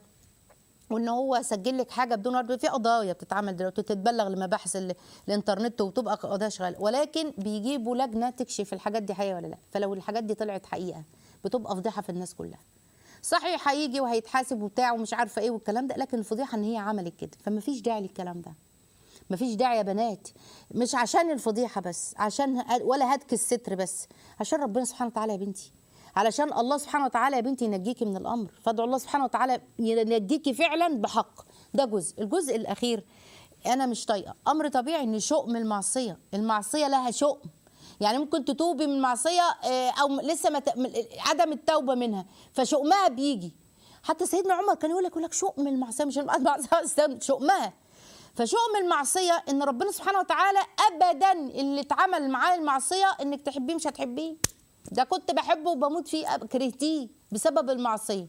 وان هو سجل لك حاجه بدون رد في قضايا بتتعمل دلوقتي وتتبلغ لمباحث ال- الانترنت وتبقى قضايا شغاله ولكن بيجيبوا لجنه تكشف الحاجات دي حقيقه ولا لا فلو الحاجات دي طلعت حقيقه بتبقى فضيحه في الناس كلها صحيح هيجي وهيتحاسب وبتاع ومش عارفه ايه والكلام ده لكن الفضيحه ان هي عملت كده فما فيش داعي للكلام ده مفيش داعي يا بنات مش عشان الفضيحه بس عشان ولا هتك الستر بس عشان ربنا سبحانه وتعالى يا بنتي علشان الله سبحانه وتعالى يا بنتي ينجيكي من الامر فادعوا الله سبحانه وتعالى ينجيكي فعلا بحق ده جزء الجزء الاخير انا مش طايقه امر طبيعي ان شؤم المعصيه المعصيه لها شؤم يعني ممكن تتوبي من معصيه آه، او لسه ما ت- م- عدم التوبه منها فشؤمها بيجي حتى سيدنا عمر كان يقول لك يقول لك شؤم المعصيه مش المعصيه شؤمها فشؤم المعصيه ان ربنا سبحانه وتعالى ابدا اللي اتعمل معاه المعصيه انك تحبيه مش هتحبيه ده كنت بحبه وبموت فيه أب- كرهتيه بسبب المعصيه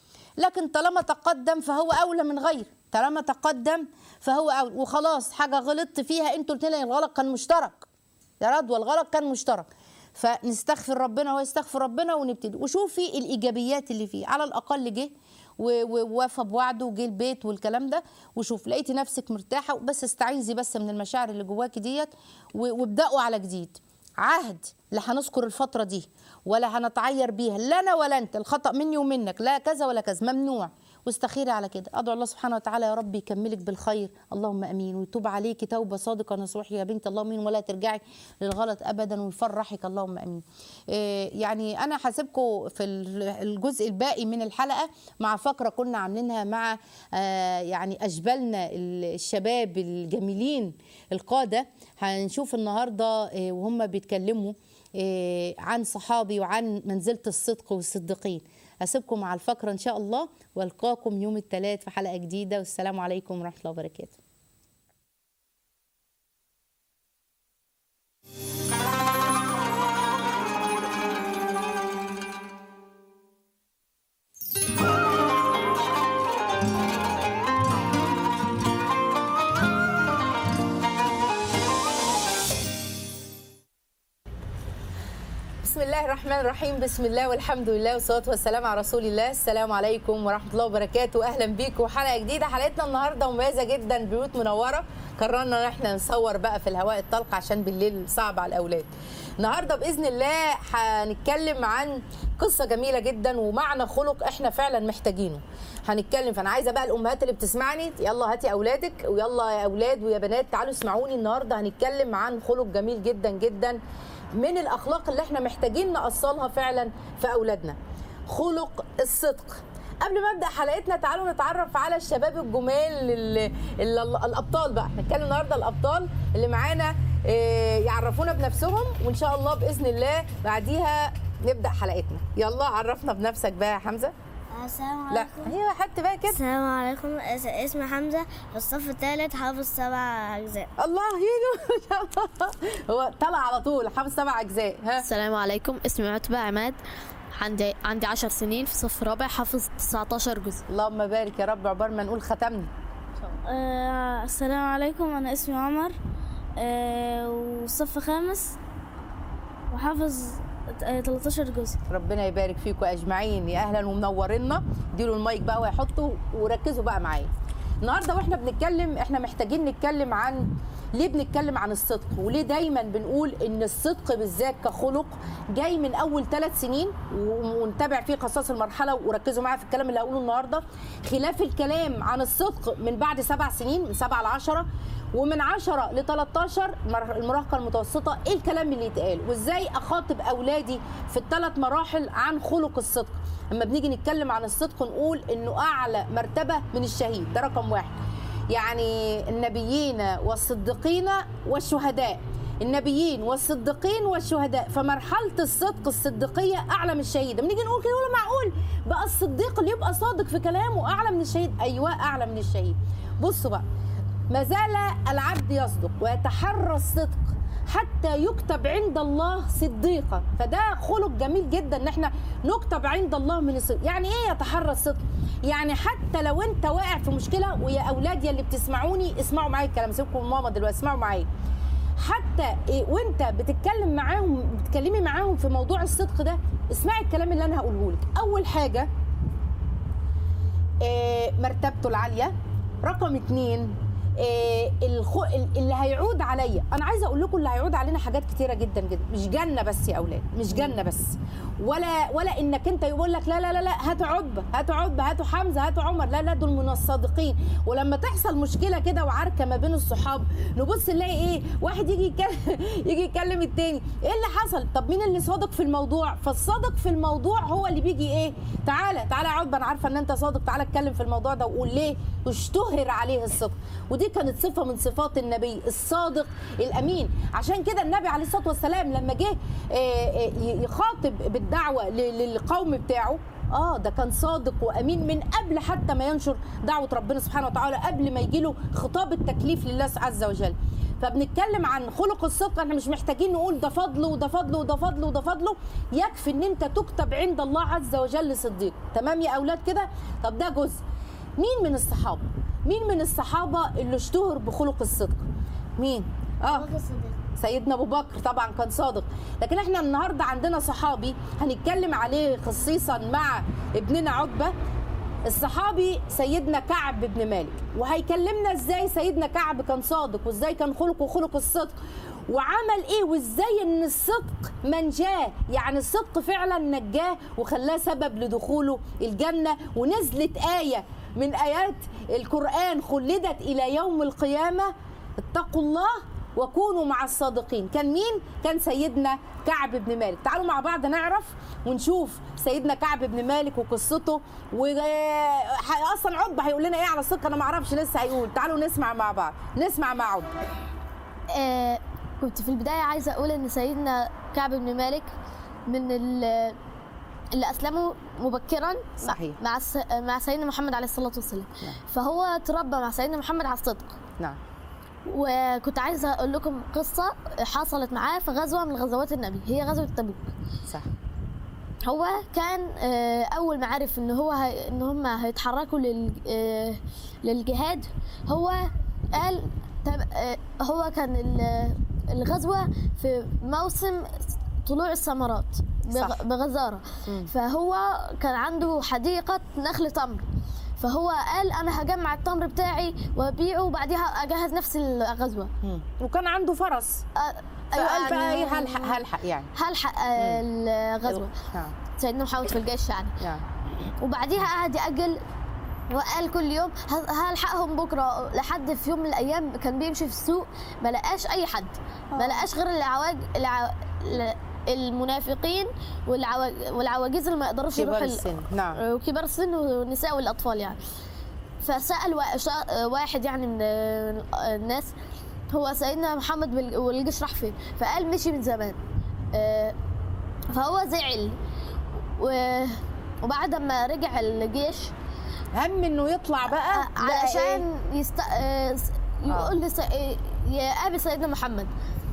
لكن طالما تقدم فهو اولى من غير طالما تقدم فهو اولى وخلاص حاجه غلطت فيها انتوا الاثنين الغلط كان مشترك يا رضوى الغلط كان مشترك فنستغفر ربنا وهو يستغفر ربنا ونبتدي وشوفي الايجابيات اللي فيه على الاقل جه و- و- ووفى بوعده وجه البيت والكلام ده وشوف لقيتي نفسك مرتاحه بس استعيذي بس من المشاعر اللي جواكي ديت و- وابداوا على جديد عهد لا هنذكر الفتره دي ولا هنتعير بيها لا انا ولا انت الخطا مني ومنك لا كذا ولا كذا ممنوع واستخيري على كده ادعو الله سبحانه وتعالى يا رب يكملك بالخير اللهم امين ويتوب عليك توبه صادقه نصوح يا بنت اللهم امين ولا ترجعي للغلط ابدا ويفرحك اللهم امين إيه يعني انا هسيبكم في ال- الجزء الباقي من الحلقه مع فقره كنا عاملينها مع آه يعني اشبالنا ال- الشباب الجميلين القاده هنشوف النهارده إيه وهم بيتكلموا إيه عن صحابي وعن منزله الصدق والصديقين اسيبكم مع الفقره ان شاء الله والقاكم يوم الثلاث في حلقه جديده والسلام عليكم ورحمه الله وبركاته بسم الله الرحمن الرحيم بسم الله والحمد لله والصلاة والسلام على رسول الله السلام عليكم ورحمة الله وبركاته أهلا بيكم حلقة جديدة حلقتنا النهاردة مميزة جدا بيوت منورة قررنا ان احنا نصور بقى في الهواء الطلق عشان بالليل صعب على الأولاد النهاردة بإذن الله هنتكلم عن قصة جميلة جدا ومعنى خلق احنا فعلا محتاجينه هنتكلم فانا عايزه بقى الامهات اللي بتسمعني يلا هاتي اولادك ويلا يا اولاد ويا بنات تعالوا اسمعوني النهارده هنتكلم عن خلق جميل جدا جدا من الاخلاق اللي احنا محتاجين ناصلها فعلا في اولادنا خلق الصدق قبل ما ابدا حلقتنا تعالوا نتعرف على الشباب الجمال ال- ال- الابطال بقى نتكلم النهارده الابطال اللي معانا آه، يعرفونا بنفسهم وان شاء الله باذن الله بعديها نبدا حلقتنا يلا عرفنا بنفسك بقى يا حمزه السلام لا عليكم هي حد بقى كده السلام عليكم اس- اسمي حمزة في الصف الثالث حافظ سبع أجزاء الله يجو ما شاء الله هو طلع على طول حافظ سبع اجزاء ها السلام عليكم اسمي عتبة عماد عندي عندي 10 سنين في صف رابع حافظ 19 جزء اللهم بارك يا رب عقبال ما نقول ختمنا آه السلام عليكم أنا اسمي عمر آه وصف خامس وحافظ آه 13 جزء ربنا يبارك فيكم اجمعين يا اهلا ومنورينا اديله المايك بقى ويحطوا وركزوا بقى معايا النهارده واحنا بنتكلم احنا محتاجين نتكلم عن ليه بنتكلم عن الصدق وليه دايما بنقول ان الصدق بالذات كخلق جاي من اول ثلاث سنين و- ونتابع فيه قصص المرحله وركزوا معايا في الكلام اللي هقوله النهارده خلاف الكلام عن الصدق من بعد سبع سنين من سبعه ل 10 ومن 10 ل 13 مر- المراهقه المتوسطه ايه الكلام اللي يتقال وازاي اخاطب اولادي في الثلاث مراحل عن خلق الصدق اما بنيجي نتكلم عن الصدق نقول انه اعلى مرتبه من الشهيد ده رقم واحد يعني النبيين والصديقين والشهداء النبيين والصديقين والشهداء فمرحله الصدق الصديقيه اعلى من الشهيد بنيجي نقول كده ولا معقول بقى الصديق اللي يبقى صادق في كلامه اعلى من الشهيد ايوه اعلى من الشهيد بصوا بقى ما زال العبد يصدق ويتحرى الصدق حتى يكتب عند الله صديقا فده خلق جميل جدا ان احنا نكتب عند الله من الصدق يعني ايه يتحرى الصدق يعني حتى لو انت واقع في مشكله ويا اولاد يا اللي بتسمعوني اسمعوا معايا الكلام سيبكم من ماما دلوقتي اسمعوا معايا حتى إيه وانت بتتكلم معاهم بتكلمي معاهم في موضوع الصدق ده اسمعي الكلام اللي انا هقوله لك اول حاجه آه، مرتبته العاليه رقم اتنين آه، الخو... اللي هيعود عليا انا عايزه اقول لكم اللي هيعود علينا حاجات كتيره جدا جدا مش جنه بس يا اولاد مش جنه بس ولا ولا انك انت يقول لك لا لا لا لا هاتوا عقبه هاتوا عقبه هاتوا حمزه هاتوا عمر لا لا دول من الصادقين ولما تحصل مشكله كده وعركه ما بين الصحاب نبص نلاقي ايه واحد يجي يتكلم يجي يكلم التاني ايه اللي حصل طب مين اللي صادق في الموضوع فالصادق في الموضوع هو اللي بيجي ايه تعالى تعالى يا عقبه انا عارفه ان انت صادق تعالى اتكلم في الموضوع ده وقول ليه اشتهر عليه الصدق ودي كانت صفه من صفات النبي الصادق الامين عشان كده النبي عليه الصلاه والسلام لما جه آه، آه، يخاطب بالدعوه ل- للقوم بتاعه اه ده كان صادق وامين من قبل حتى ما ينشر دعوه ربنا سبحانه وتعالى قبل ما يجي له خطاب التكليف لله عز وجل فبنتكلم عن خلق الصدق احنا مش محتاجين نقول ده فضله وده فضله وده فضله وده فضله يكفي ان انت تكتب عند الله عز وجل صديق تمام يا اولاد كده طب ده جزء مين من الصحابه مين من الصحابه اللي اشتهر بخلق الصدق مين اه سيدنا ابو بكر طبعا كان صادق لكن احنا النهارده عندنا صحابي هنتكلم عليه خصيصا مع ابننا عتبه الصحابي سيدنا كعب بن مالك وهيكلمنا ازاي سيدنا كعب كان صادق وازاي كان خلقه خلق الصدق وعمل ايه وازاي ان الصدق منجاه يعني الصدق فعلا نجاه وخلاه سبب لدخوله الجنه ونزلت ايه من ايات القران خلدت الى يوم القيامه اتقوا الله وكونوا مع الصادقين كان مين كان سيدنا كعب بن مالك تعالوا مع بعض نعرف ونشوف سيدنا كعب بن مالك وقصته و ح- اصلا عقبه هيقول لنا ايه على الصدق انا ما اعرفش لسه هيقول تعالوا نسمع مع بعض نسمع مع عقبه آه كنت في البداية عايزة أقول إن سيدنا كعب بن مالك من ال- اللي أسلموا مبكرا صحيح. مع الس- مع سيدنا محمد عليه الصلاة والسلام نعم. فهو تربى مع سيدنا محمد على الصدق نعم وكنت عايزة أقول لكم قصة حصلت معاه في غزوة من غزوات النبي هي غزوة تبوك صح هو كان آه، اول ما عرف ان هو هي ان هم هيتحركوا لل آه، للجهاد هو قال تم- آه، هو كان ال- الغزوه في موسم طلوع الثمرات بغ- صح. بغزاره فهو كان عنده حديقه نخل تمر فهو قال انا هجمع التمر بتاعي وابيعه وبعديها اجهز نفس الغزوه مم. وكان عنده فرس آه، فقال بقى يعني ايه هلحق هلحق يعني هلحق آه، الغزوه نعم سيدنا محمد في الجيش يعني نعم وبعديها قعد يأجل وقال كل يوم ه- هلحقهم بكره لحد في يوم من الايام كان بيمشي في السوق ما لقاش اي حد ما لقاش غير العواج الع... ال- المنافقين والعوا- والعواجيز اللي ما يقدروش كبار يروحوا ال- السن نعم وكبار السن والنساء والاطفال يعني فسال وا- شا- واحد يعني من الناس هو سيدنا محمد بال- والجيش راح فين فقال مشي من زمان آه، فهو زعل و- وبعد ما رجع الجيش هم انه يطلع بقى لقى إيه؟ علشان يست... آه، س- يقول لس... آه، يقابل سيدنا محمد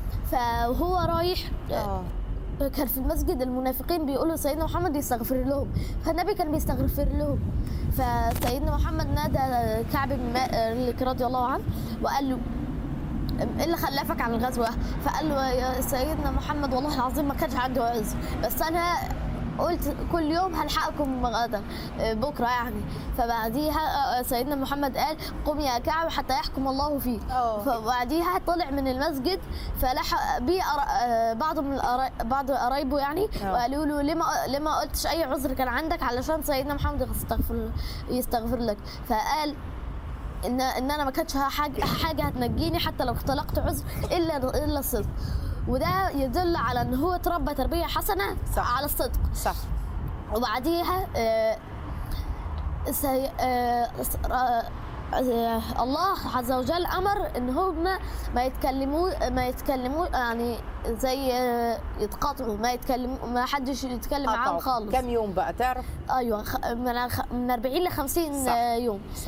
فهو رايح اه كان في المسجد المنافقين بيقولوا سيدنا محمد يستغفر لهم فالنبي كان بيستغفر لهم فسيدنا محمد نادى كعب بن مالك رضي الله عنه وقال له ايه اللي خلفك عن الغزوه فقال له يا سيدنا محمد والله العظيم ما كانش عندي عذر بس انا قلت كل يوم هلحقكم غدا بكره يعني فبعديها سيدنا محمد قال قم يا كعب حتى يحكم الله فيك آه. فبعديها طلع من المسجد فلحق بيه أر- بعض من القرا- بعض قرايبه يعني آه. وقالوا له ليه ما ليه ما قلتش اي عذر كان عندك علشان سيدنا محمد يستغفر يستغفر لك فقال ان ان انا ما كانتش حاجه حاجه هتنجيني حتى لو اختلقت عذر الا الا الصدق وده يدل على ان هو اتربى تربيه حسنه صح. على الصدق صح وبعديها آه، سي... آه، س- آه، آه، الله عز وجل امر ان هم ما يتكلموا ما يتكلموا يعني زي آه، يتقاطعوا ما يتكلموا ما حدش يتكلم معاهم قطعوا. خالص كم يوم بقى تعرف ايوه خ- من خ- من 40 ل 50 صح. آه، يوم صح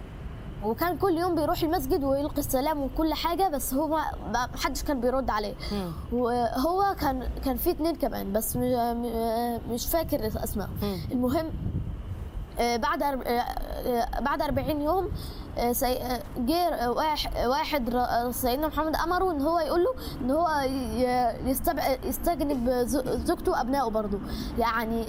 وكان كل يوم بيروح المسجد ويلقي السلام وكل حاجه بس هو ما ما حدش كان بيرد عليه مم. وهو كان كان في اتنين كمان بس م- م- مش فاكر اسمائهم مم. المهم آه، بعد أرب- آه، آه، بعد 40 يوم آه، سي- آه، جه واحد واحد ر- آه، سيدنا محمد امره ان هو يقول له ان هو ي- يستبع- يستجنب ز- زوجته وابنائه برضه يعني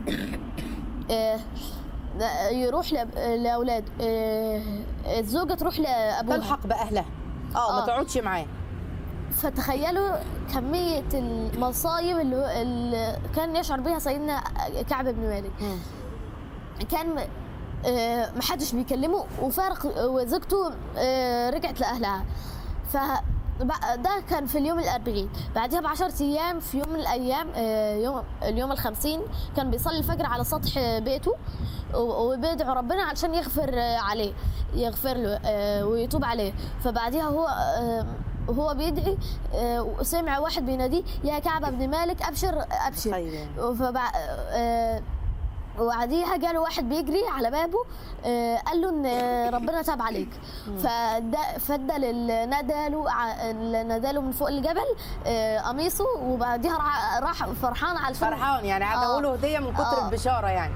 آه، يروح لأب- لاولاده آه، الزوجه تروح لابوها تلحق باهلها اه ما آه. تقعدش معاه فتخيلوا كمية المصايب اللي, اللي كان يشعر بها سيدنا كعب بن مالك مم. كان آه، محدش بيكلمه وفارق وزوجته آه، رجعت لأهلها ف بقى- ده كان في اليوم الأربعين بعدها بعشرة أيام في يوم من الأيام آه، يوم اليوم الخمسين كان بيصلي الفجر على سطح بيته و- وبيدعو ربنا علشان يغفر آه، عليه يغفر له آه، ويتوب عليه فبعدها هو آه، وهو بيدعي آه، سمع واحد بيناديه يا كعب بن مالك أبشر أبشر خير فبع... آه، وبعديها جاله واحد بيجري على بابه آه، قال له ان ربنا تاب عليك فدا فدى لل- ناداله ع- ناداله من فوق الجبل آه، قميصه وبعديها راح- راح فرحان على الفرح فرحان يعني هدوا له هديه من كتر آه. البشاره يعني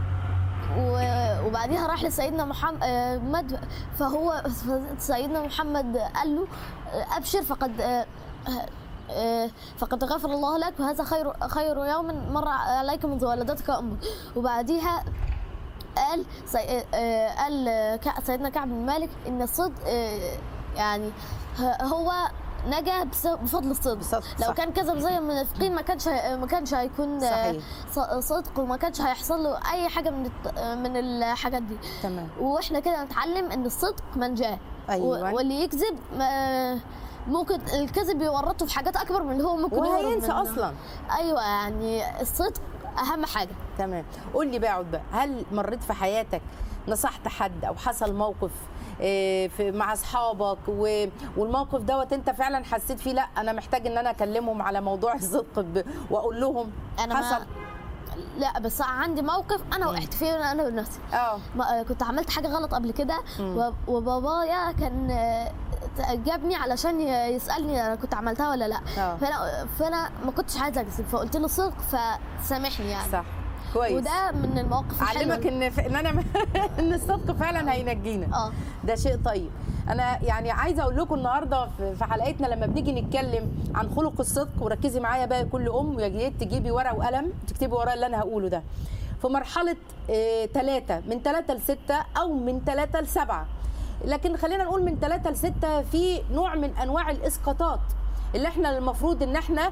و- وبعديها راح لسيدنا محمد فهو سيدنا محمد قال له آه، ابشر فقد آه، آه، فقد غفر الله لك وهذا خير خير يوم مر عليك منذ ولدتك امك وبعديها قال سي... آه، قال كع- سيدنا كعب بن مالك ان الصدق آه، يعني ه- هو نجا بس- بفضل الصدق بصدق، لو صح. كان كذب زي المنافقين ما كانش هي- ما كانش هيكون آه، صحيح. ص- صدق وما كانش هيحصل له اي حاجه من الت- من الحاجات دي تمام واحنا كده نتعلم ان الصدق منجاه أيوة. و- واللي يكذب ما- ممكن الكذب يورطه في حاجات اكبر من اللي هو ممكن يهرب وهينسى منها. اصلا ايوه يعني الصدق اهم حاجه تمام قول لي بقى عود بقى هل مريت في حياتك نصحت حد او حصل موقف آه، في مع اصحابك و- والموقف دوت انت فعلا حسيت فيه لا انا محتاج ان انا اكلمهم على موضوع الصدق ب- واقول لهم انا حصل ما لا بس عندي موقف انا وقعت فيه انا بنفسي اه ما- كنت عملت حاجه غلط قبل كده و- وبابايا كان آه، جابني علشان ي- يسالني انا كنت عملتها ولا لا آه. فانا فانا ما كنتش عايزه اكذب فقلت له صدق فسامحني يعني صح كويس وده من المواقف الحلوة. علمك ان ف... ان انا ان الصدق فعلا هينجينا اه ده شيء طيب انا يعني عايزه اقول لكم النهارده في في حلقتنا لما بنيجي نتكلم عن خلق الصدق وركزي معايا بقى كل ام ويا ريت تجيبي ورقه وقلم تكتبي ورايا اللي انا هقوله ده في مرحله ثلاثة من ثلاثة لستة او من ثلاثة لسبعة لكن خلينا نقول من ثلاثة لستة في نوع من انواع الاسقاطات اللي احنا المفروض ان احنا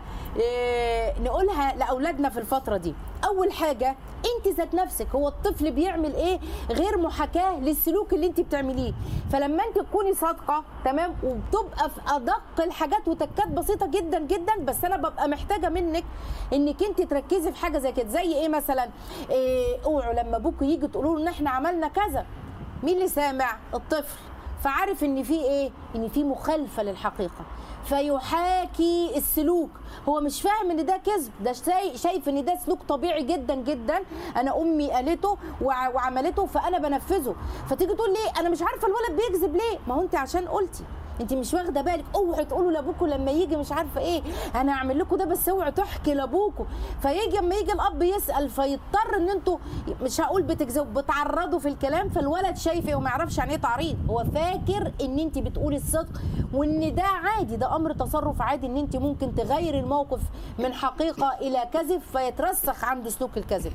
اه نقولها لاولادنا في الفتره دي اول حاجه انت ذات نفسك هو الطفل بيعمل ايه غير محاكاه للسلوك اللي انت بتعمليه فلما انت تكوني صادقه تمام وبتبقى في ادق الحاجات وتكات بسيطه جدا جدا بس انا ببقى محتاجه منك انك انت تركزي في حاجه زي كده زي ايه مثلا إيه اوعوا لما ابوكوا يجي تقولوا له ان احنا عملنا كذا مين اللي سامع الطفل فعارف ان في ايه ان في مخالفه للحقيقه فيحاكي السلوك هو مش فاهم ان ده كذب ده شاي- شايف ان ده سلوك طبيعي جدا جدا انا امي قالته وع- وعملته فانا بنفذه فتيجي تقول ليه انا مش عارفه الولد بيكذب ليه ما هو انت عشان قلتي انت مش واخده بالك اوعي تقولوا لابوكوا لما يجي مش عارفه ايه انا هعمل لكم ده بس اوعي تحكي لابوكوا فيجي اما يجي الاب يسال فيضطر ان انتوا مش هقول بتكذبوا بتعرضوا في الكلام فالولد شايف ايه وما يعرفش يعني ايه تعريض هو فاكر ان انت بتقولي الصدق وان ده عادي ده امر تصرف عادي ان انت ممكن تغيري الموقف من حقيقه الى كذب فيترسخ عنده سلوك الكذب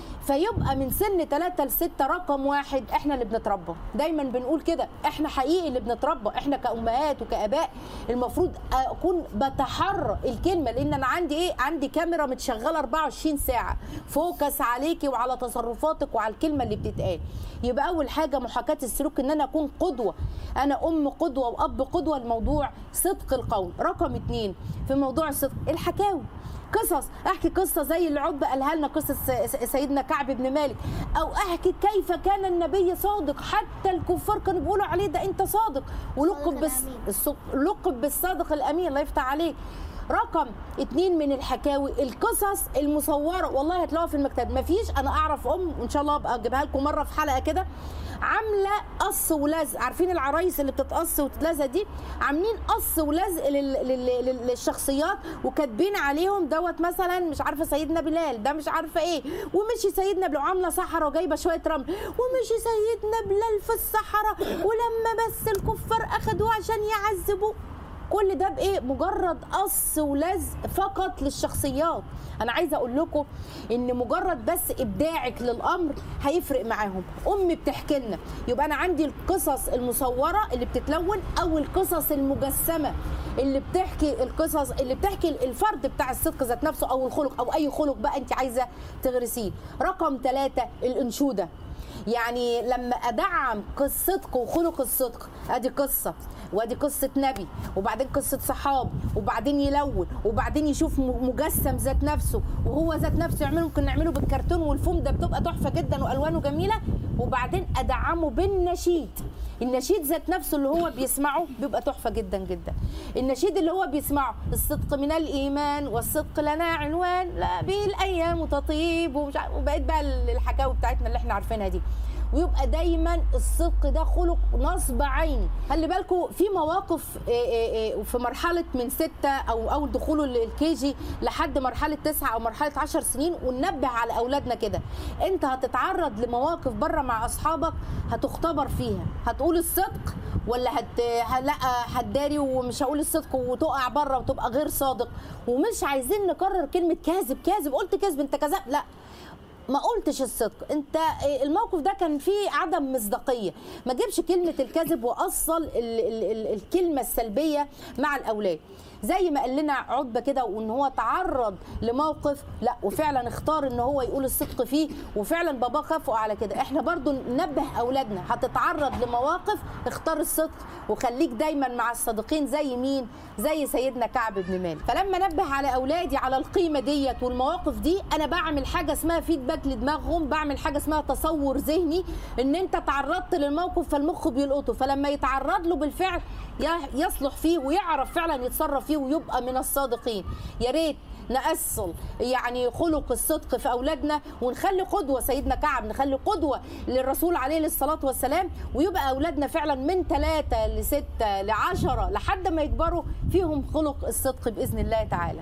فيبقى من سن 3 ل 6 رقم واحد احنا اللي بنتربى دايما بنقول كده احنا حقيقي اللي بنتربى احنا كامهات وكاباء المفروض اكون بتحرى الكلمه لان انا عندي ايه عندي كاميرا متشغله 24 ساعه فوكس عليكي وعلى تصرفاتك وعلى الكلمه اللي بتتقال يبقى اول حاجه محاكاه السلوك ان انا اكون قدوه انا ام قدوه واب قدوه الموضوع صدق القول رقم اتنين في موضوع الصدق الحكاوي قصص احكي قصه زي اللي عقبه قالها لنا قصه س- س- سيدنا كعب بن مالك او احكي كيف كان النبي صادق حتى الكفار كانوا بيقولوا عليه ده انت صادق ولقب بس الص- لقب بالصادق الامين الله يفتح عليك رقم اتنين من الحكاوي القصص المصوره والله هتلاقوها في المكتب مفيش انا اعرف ام وان شاء الله ابقى اجيبها لكم مره في حلقه كده عامله قص ولزق عارفين العرايس اللي بتتقص وتتلزق دي عاملين قص ولزق لل- لل- لل- للشخصيات وكاتبين عليهم دوت مثلا مش عارفه سيدنا بلال ده مش عارفه ايه ومشي سيدنا بلال وعامله صحراء وجايبه شويه رمل ومشي سيدنا بلال في الصحراء ولما بس الكفار اخدوه عشان يعذبوه كل ده بايه مجرد قص ولزق فقط للشخصيات انا عايزه اقول لكم ان مجرد بس ابداعك للامر هيفرق معاهم ام بتحكي لنا يبقى انا عندي القصص المصوره اللي بتتلون او القصص المجسمه اللي بتحكي القصص اللي بتحكي الفرد بتاع الصدق ذات نفسه او الخلق او اي خلق بقى انت عايزه تغرسيه رقم ثلاثة الانشوده يعني لما ادعم الصدق وخلق الصدق ادي قصه وادي قصه نبي وبعدين قصه صحاب وبعدين يلون وبعدين يشوف م- مجسم ذات نفسه وهو ذات نفسه يعمله ممكن نعمله بالكرتون والفوم ده بتبقى تحفه جدا والوانه جميله وبعدين ادعمه بالنشيد النشيد ذات نفسه اللي هو بيسمعه بيبقى تحفه جدا جدا النشيد اللي هو بيسمعه الصدق من الايمان والصدق لنا عنوان لا به الايام تطيب ومش عارف- وبقيت بقى الحكاوي بتاعتنا اللي احنا عارفينها دي ويبقى دايما الصدق ده خلق نصب عيني خلي بالكم في مواقف إيه إيه إيه في مرحله من ستة او اول دخوله الكيجي لحد مرحله تسعة او مرحله عشر سنين وننبه على اولادنا كده انت هتتعرض لمواقف بره مع اصحابك هتختبر فيها هتقول الصدق ولا هت ه- لا هتداري ومش هقول الصدق وتقع بره وتبقى غير صادق ومش عايزين نكرر كلمه كاذب كاذب قلت كذب انت كذاب لا ما قلتش الصدق انت الموقف ده كان فيه عدم مصداقيه ما جيبش كلمه الكذب واصل ال ال ال الكلمه السلبيه مع الاولاد زي ما قال لنا عتبه كده وان هو تعرض لموقف لا وفعلا اختار ان هو يقول الصدق فيه وفعلا باباه خافوا على كده احنا برضو ننبه اولادنا هتتعرض لمواقف اختار الصدق وخليك دايما مع الصادقين زي مين زي سيدنا كعب بن مالك فلما نبه على اولادي على القيمه ديت والمواقف دي انا بعمل حاجه اسمها فيدباك لدماغهم بعمل حاجه اسمها تصور ذهني ان انت تعرضت للموقف فالمخ بيلقطه فلما يتعرض له بالفعل ي- يصلح فيه ويعرف فعلا يتصرف فيه ويبقى من الصادقين يا ريت نأصل يعني خلق الصدق في أولادنا ونخلي قدوة سيدنا كعب نخلي قدوة للرسول عليه الصلاة والسلام ويبقى أولادنا فعلا من ثلاثة لستة لعشرة لحد ما يكبروا فيهم خلق الصدق بإذن الله تعالى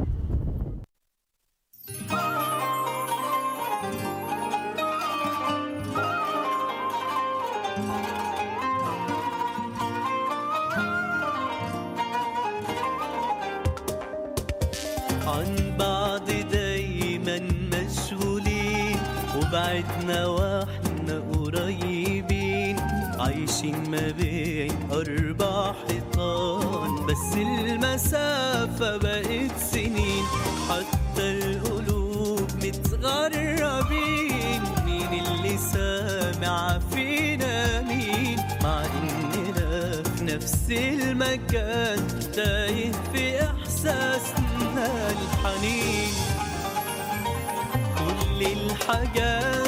عن بعض دايما مشغولين وبعدنا واحنا قريبين عايشين ما بين أربع حيطان بس المسافة بقت سنين حتى القلوب متغربين مين اللي سامع فينا مين مع إننا في نفس المكان تايه في إحساسنا الحنين كل الحاجات